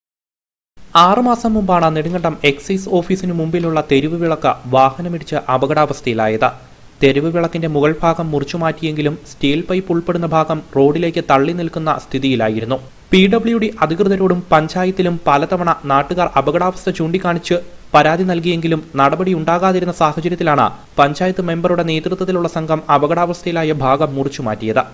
ആറുമാസം മുമ്പാണ് നെടുങ്കണ്ടം എക്സൈസ് ഓഫീസിനു മുമ്പിലുള്ള തെരുവ് വിളക്ക് വാഹനമിടിച്ച് അപകടാവസ്ഥയിലായത് തെരുവ് വിളക്കിന്റെ മുകൾ ഭാഗം മുറിച്ചു മാറ്റിയെങ്കിലും സ്റ്റീൽ പൈപ്പ് ഉൾപ്പെടുന്ന ഭാഗം റോഡിലേക്ക് തള്ളി നിൽക്കുന്ന സ്ഥിതിയിലായിരുന്നു പി ഡബ്ല്യു ഡി അധികൃതരോടും പഞ്ചായത്തിലും പലതവണ നാട്ടുകാർ അപകടാവസ്ഥ ചൂണ്ടിക്കാണിച്ച് പരാതി നൽകിയെങ്കിലും നടപടി ഉണ്ടാകാതിരുന്ന സാഹചര്യത്തിലാണ് പഞ്ചായത്ത് മെമ്പറുടെ നേതൃത്വത്തിലുള്ള സംഘം അപകടാവസ്ഥയിലായ ഭാഗം മുറിച്ചു മാറ്റിയത്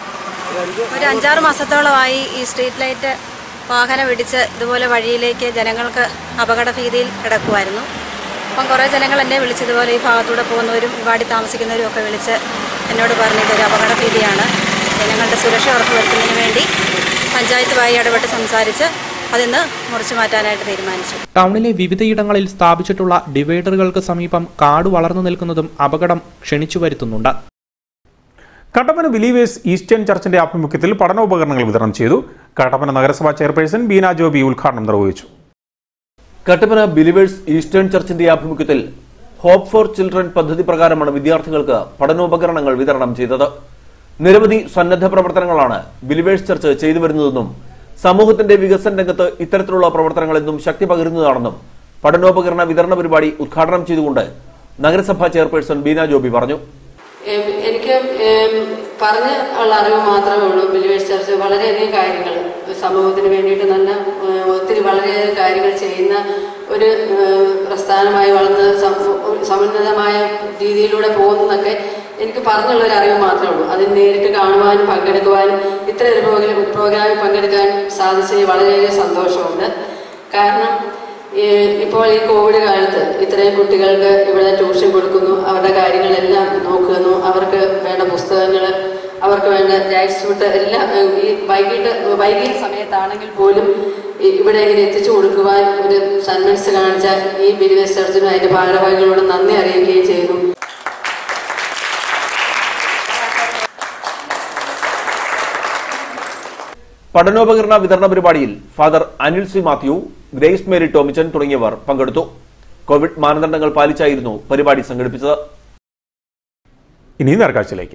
ഒരു അഞ്ചാറ് മാസത്തോളമായി ഈ സ്ട്രീറ്റ് ലൈറ്റ് വാഹനം ഇടിച്ച് ഇതുപോലെ വഴിയിലേക്ക് ജനങ്ങൾക്ക് അപകട ഭീതിയിൽ കിടക്കുമായിരുന്നു അപ്പം കുറേ ജനങ്ങൾ എന്നെ വിളിച്ച് ഇതുപോലെ ഈ ഭാഗത്തൂടെ പോകുന്നവരും ഇവാടി താമസിക്കുന്നവരും ഒക്കെ വിളിച്ച് എന്നോട് പറഞ്ഞു ഇതൊരു അപകട ഭീതിയാണ് ജനങ്ങളുടെ സുരക്ഷ ഉറപ്പുവരുത്തുന്നതിന് വേണ്ടി പഞ്ചായത്തുമായി ഇടപെട്ട് സംസാരിച്ച് അതിന്ന് മുറിച്ചു മാറ്റാനായിട്ട് തീരുമാനിച്ചു ടൗണിലെ വിവിധയിടങ്ങളിൽ സ്ഥാപിച്ചിട്ടുള്ള ഡിവൈഡറുകൾക്ക് സമീപം കാട് വളർന്നു നിൽക്കുന്നതും അപകടം ക്ഷണിച്ചു വരുത്തുന്നുണ്ട് കട്ടപ്പന ബിലീവേഴ്സ് ഈസ്റ്റേൺ ചർച്ചിന്റെ ആഭിമുഖ്യത്തിൽ പഠനോപകരണങ്ങൾ വിതരണം ചെയ്തു കട്ടപ്പന നഗരസഭാ ചെയർപേഴ്സൺ ബീന ജോബി ഉദ്ഘാടനം നിർവഹിച്ചു കട്ടപ്പന ബിലിവേഴ്സ് ഈസ്റ്റേൺ ചർച്ചിന്റെ ആഭിമുഖ്യത്തിൽ ഹോപ്പ് ഫോർ ചിൽഡ്രൻ പദ്ധതി പ്രകാരമാണ് വിദ്യാർത്ഥികൾക്ക് പഠനോപകരണങ്ങൾ വിതരണം ചെയ്തത് നിരവധി സന്നദ്ധ പ്രവർത്തനങ്ങളാണ് ബിലിവേഴ്സ് ചർച്ച് ചെയ്തു വരുന്നതെന്നും സമൂഹത്തിന്റെ വികസന രംഗത്ത് ഇത്തരത്തിലുള്ള പ്രവർത്തനങ്ങൾ എന്നും ശക്തി പകരുന്നതാണെന്നും പഠനോപകരണ വിതരണ പരിപാടി ഉദ്ഘാടനം ചെയ്തുകൊണ്ട് നഗരസഭാ ചെയർപേഴ്സൺ ബീന ജോബി പറഞ്ഞു ഏം, എനിക്ക് ഏം, പറഞ്ഞ് ഉള്ള അറിവ് മാത്രമേ ഉള്ളൂ ബിലീവേഴ്സ് ചർച്ച് വളരെയധികം കാര്യങ്ങൾ സമൂഹത്തിന് വേണ്ടിയിട്ട് നല്ല ഏഹ്, ഒത്തിരി വളരെയധികം കാര്യങ്ങൾ ചെയ്യുന്ന ഒരു ഏഹ്, പ്രസ്ഥാനമായി വളർന്ന് സം- സമുന്നതമായ രീതിയിലൂടെ പോകുന്നതൊക്കെ എനിക്ക് പറഞ്ഞുള്ള ഒരു അറിവ് മാത്രമേ ഉള്ളൂ അതിൽ നേരിട്ട് കാണുവാനും പങ്കെടുക്കുവാനും ഇത്ര ഒരു പ്രോഗ്രാം പ്രോഗ്രാമിൽ പങ്കെടുക്കാൻ സാധിച്ചതിൽ വളരെയധികം സന്തോഷമുണ്ട് കാരണം ഈ ഇപ്പോൾ ഈ കോവിഡ് കാലത്ത് ഇത്രയും കുട്ടികൾക്ക് ഇവിടെ ട്യൂഷൻ കൊടുക്കുന്നു അവരുടെ കാര്യങ്ങളെല്ലാം നോക്കുന്നു അവർക്ക് വേണ്ട പുസ്തകങ്ങൾ അവർക്ക് വേണ്ട ജാക്സ് ഫുഡ് എല്ലാം ഏഹ്, ഈ വൈകിട്ട് വൈകിയ സമയത്താണെങ്കിൽ പോലും ഈ ഇവിടെ ഇങ്ങനെ എത്തിച്ചു കൊടുക്കുവാൻ ഒരു സന്മനസ് കാണിച്ച ഈ ബിലിവേസ് ചർച്ചിനും അതിന്റെ ഭാരവാഹികളോട് നന്ദി അറിയിക്കുകയും ചെയ്യുന്നു പഠനോപകരണ വിതരണ പരിപാടിയിൽ ഫാദർ അനിൽ സി മാത്യു ഗ്രേസ് മേരി ടോമിച്ചൻ തുടങ്ങിയവർ പങ്കെടുത്തു കോവിഡ് മാനദണ്ഡങ്ങൾ പാലിച്ചായിരുന്നു പരിപാടി സംഘടിപ്പിച്ചത് ഇനി നേർക്കാഴ്ചയിലേക്ക്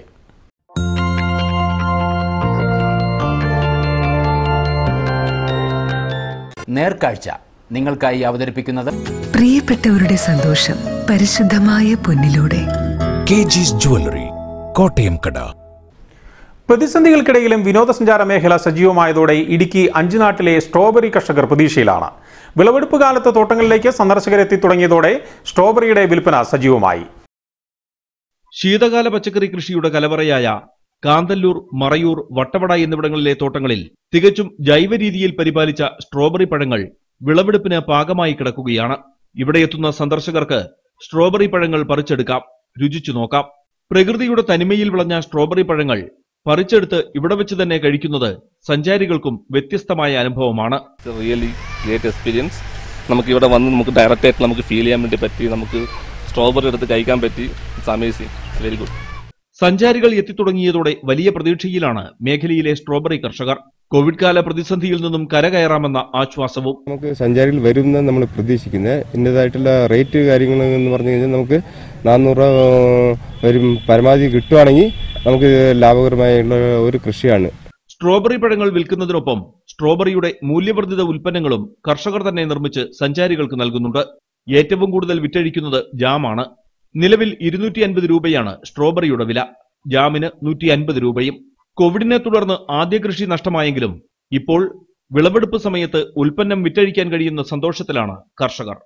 നേർക്കാഴ്ച നിങ്ങൾക്കായി അവതരിപ്പിക്കുന്നത് പ്രിയപ്പെട്ടവരുടെ സന്തോഷം പരിശുദ്ധമായ പൊന്നിലൂടെ കെ ജിസ് ജുവല്ലറി കോട്ടയം കട പ്രതിസന്ധികൾക്കിടയിലും വിനോദസഞ്ചാര മേഖല സജീവമായതോടെ ഇടുക്കി അഞ്ചുനാട്ടിലെ സ്ട്രോബെറി കർഷകർ പ്രതീക്ഷയിലാണ് വിളവെടുപ്പ് കാലത്ത് തോട്ടങ്ങളിലേക്ക് സന്ദർശകരെത്തി തുടങ്ങിയതോടെ സ്ട്രോബെറിയുടെ വിൽപ്പന സജീവമായി ശീതകാല പച്ചക്കറി കൃഷിയുടെ കലവറയായ കാന്തല്ലൂർ മറയൂർ വട്ടവട എന്നിവിടങ്ങളിലെ തോട്ടങ്ങളിൽ തികച്ചും ജൈവ രീതിയിൽ പരിപാലിച്ച സ്ട്രോബെറി പഴങ്ങൾ വിളവെടുപ്പിന് പാകമായി കിടക്കുകയാണ് ഇവിടെ എത്തുന്ന സന്ദർശകർക്ക് സ്ട്രോബെറി പഴങ്ങൾ പറിച്ചെടുക്കാം രുചിച്ചു നോക്കാം പ്രകൃതിയുടെ തനിമയിൽ വിളഞ്ഞ സ്ട്രോബെറി പഴങ്ങൾ പറിച്ചെടുത്ത് ഇവിടെ വെച്ച് തന്നെ കഴിക്കുന്നത് സഞ്ചാരികൾക്കും വ്യത്യസ്തമായ അനുഭവമാണ് റിയലി ഗ്രേറ്റ് എക്സ്പീരിയൻസ് നമുക്ക് ഇവിടെ വന്ന് നമുക്ക് ഡയറക്റ്റ് ആയിട്ട് നമുക്ക് ഫീൽ ചെയ്യാൻ വേണ്ടി പറ്റി നമുക്ക് സ്ട്രോബെറി എടുത്ത് കഴിക്കാൻ പറ്റി ഇറ്റ്സ് അമേസിങ് വെരി ഗുഡ് സഞ്ചാരികൾ എത്തിത്തുടങ്ങിയതോടെ വലിയ പ്രതീക്ഷയിലാണ് മേഖലയിലെ സ്ട്രോബെറി കർഷകർ കോവിഡ് കാല പ്രതിസന്ധിയിൽ നിന്നും കരകയറാമെന്ന ആശ്വാസവും നമുക്ക് സഞ്ചാരികൾ വരും എന്ന് നമ്മൾ പ്രതീക്ഷിക്കുന്നത് ഇതിൻ്റെതായിട്ടുള്ള റേറ്റ് കാര്യങ്ങൾ എന്ന് പറഞ്ഞു കഴിഞ്ഞാൽ നമുക്ക് നാനൂറ് രൂപ വരും പരമാവധി കിട്ടുവാണെങ്കിൽ നമുക്ക് ലാഭകരമായുള്ള ഒരു കൃഷിയാണ് സ്ട്രോബെറി പഴങ്ങൾ വിൽക്കുന്നതിനൊപ്പം സ്ട്രോബെറിയുടെ മൂല്യവർദ്ധിത ഉൽപ്പന്നങ്ങളും കർഷകർ തന്നെ നിർമ്മിച്ച് സഞ്ചാരികൾക്ക് നൽകുന്നുണ്ട് ഏറ്റവും കൂടുതൽ വിറ്റഴിക്കുന്നത് ജാമാണ് നിലവിൽ ഇരുന്നൂറ്റി അൻപത് രൂപയാണ് സ്ട്രോബെറിയുടെ വില ജാമിന് നൂറ്റി അൻപത് രൂപയും കോവിഡിനെ തുടർന്ന് ആദ്യ കൃഷി നഷ്ടമായെങ്കിലും ഇപ്പോൾ വിളവെടുപ്പ് സമയത്ത് ഉൽപ്പന്നം വിറ്റഴിക്കാൻ കഴിയുന്ന സന്തോഷത്തിലാണ് കർഷകർ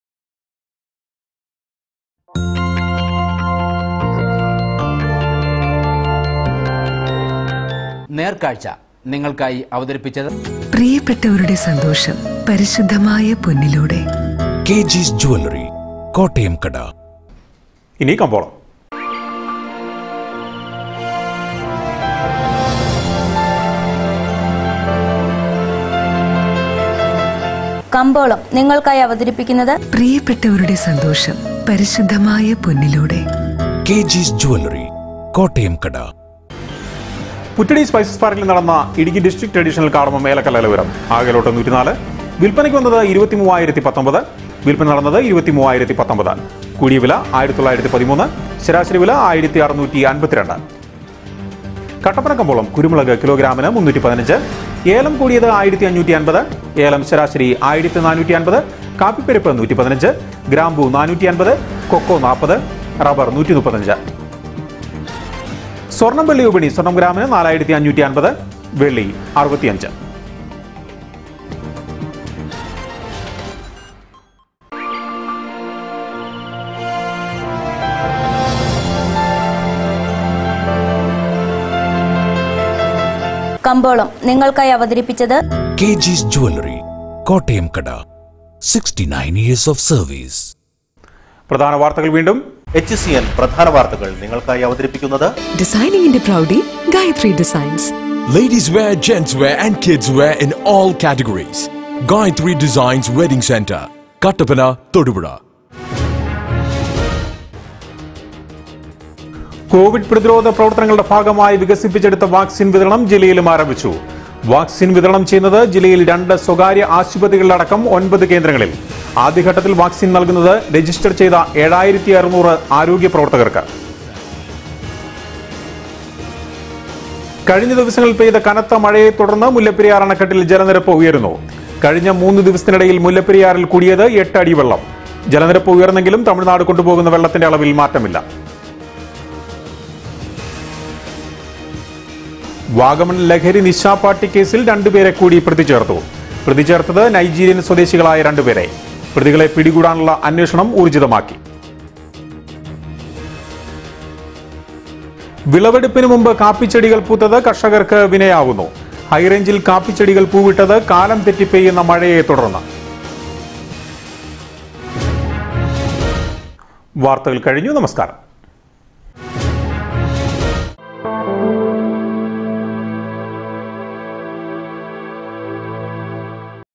നേർക്കാഴ്ച നിങ്ങൾക്കായി അവതരിപ്പിച്ചത് പ്രിയപ്പെട്ടവരുടെ സന്തോഷം പരിശുദ്ധമായ പൊന്നിലൂടെ കെ ജിസ് ജുവല്ലറി കോട്ടയം കട ഇനി കമ്പോളം കമ്പോളം നിങ്ങൾക്കായി അവതരിപ്പിക്കുന്നത് പ്രിയപ്പെട്ടവരുടെ സന്തോഷം പരിശുദ്ധമായ പൊന്നിലൂടെ കെ ജിസ് ജുവല്ലറി കോട്ടയം കട പുറ്റടി സ്പൈസസ് പാർക്കിൽ നടന്ന ഇടുക്കി ഡിസ്ട്രിക്ട് ട്രഡീഷണൽ കാർമം ഏലക്കല്ലലവരം ആകലോട്ട് നൂറ്റിനാല് വിൽപ്പനയ്ക്ക് വന്നത് ഇരുപത്തി മൂവായിരത്തി പത്തൊമ്പത് വിൽപ്പന നടന്നത് ഇരുപത്തി മൂവായിരത്തി പത്തൊമ്പത് കൂടിയ വില ആയിരത്തി തൊള്ളായിരത്തി പതിമൂന്ന് ശരാശരി വില ആയിരത്തി അറുന്നൂറ്റി അൻപത്തിരണ്ട് കട്ടപ്പന കമ്പോളം കുരുമുളക് കിലോഗ്രാമിന് മുന്നൂറ്റി പതിനഞ്ച് ഏലം കൂടിയത് ആയിരത്തി അഞ്ഞൂറ്റി അൻപത് ഏലം ശരാശരി ആയിരത്തി നാനൂറ്റി അൻപത് കാപ്പിപ്പരിപ്പ് നൂറ്റി പതിനഞ്ച് ഗ്രാമ്പു നാനൂറ്റി അൻപത് കൊക്കോ നാൽപ്പത് റബ്ബർ നൂറ്റി മുപ്പത്തഞ്ച് സ്വർണം വെള്ളി വിപണി സ്വർണം ഗ്രാമിന് നാലായിരത്തി അഞ്ഞൂറ്റി അൻപത് വെള്ളി അറുപത്തിയഞ്ച് കമ്പോളം നിങ്ങൾക്കായി അവതരിപ്പിച്ചത് കെ ജിസ് ജുവല്ലറി കോട്ടയം കട sixty nine years of service പ്രധാന വാർത്തകൾ വീണ്ടും എച്ച് സി എൻ പ്രധാന വാർത്തകൾ നിങ്ങൾക്കായി അവതരിപ്പിക്കുന്നത് ഡിസൈനിങ്ങിന്റെ പ്രൗഢി Gayathri designs Ladies wear, gents wear, and kids wear in all categories. Gayatri Designs Wedding Center, Kattapana, Todupura. Covid പ്രതിരോധ പ്രവർത്തനങ്ങളുടെ ഭാഗമായി വികസിപ്പിച്ചെടുത്ത വാക്സിൻ വിതരണം ജില്ലയിലും ആരംഭിച്ചു വാക്സിൻ വിതരണം ചെയ്യുന്നത് ജില്ലയിൽ രണ്ട് സ്വകാര്യ ആശുപത്രികളിലടക്കം ഒൻപത് കേന്ദ്രങ്ങളിൽ ആദ്യഘട്ടത്തിൽ വാക്സിൻ നൽകുന്നത് രജിസ്റ്റർ ചെയ്ത ഏഴായിരത്തി അറുന്നൂറ് ആരോഗ്യ പ്രവർത്തകർക്ക് കഴിഞ്ഞ ദിവസങ്ങളിൽ പെയ്ത കനത്ത മഴയെ തുടർന്ന് മുല്ലപ്പെരിയാർ അണക്കെട്ടിൽ ജലനിരപ്പ് ഉയരുന്നു കഴിഞ്ഞ മൂന്ന് ദിവസത്തിനിടയിൽ മുല്ലപ്പെരിയാറിൽ കൂടിയത് എട്ട് അടി വെള്ളം ജലനിരപ്പ് ഉയർന്നെങ്കിലും തമിഴ്നാട് കൊണ്ടുപോകുന്ന വെള്ളത്തിന്റെ അളവിൽ മാറ്റമില്ല വാഗമൺ ലഹരി നിശാപാട്ടി കേസിൽ രണ്ടുപേരെ കൂടി പ്രതി ചേർത്തു പ്രതി ചേർത്തത് നൈജീരിയൻ സ്വദേശികളായ രണ്ടുപേരെ പ്രതികളെ പിടികൂടാനുള്ള അന്വേഷണം ഊർജിതമാക്കി വിളവെടുപ്പിന് മുമ്പ് കാപ്പിച്ചെടികൾ പൂത്തത് കർഷകർക്ക് വിനയാവുന്നു ഹൈറേഞ്ചിൽ കാപ്പിച്ചെടികൾ പൂവിട്ടത് കാലം തെറ്റി പെയ്യുന്ന മഴയെ തുടർന്ന് വാർത്തകൾ കഴിഞ്ഞു നമസ്കാരം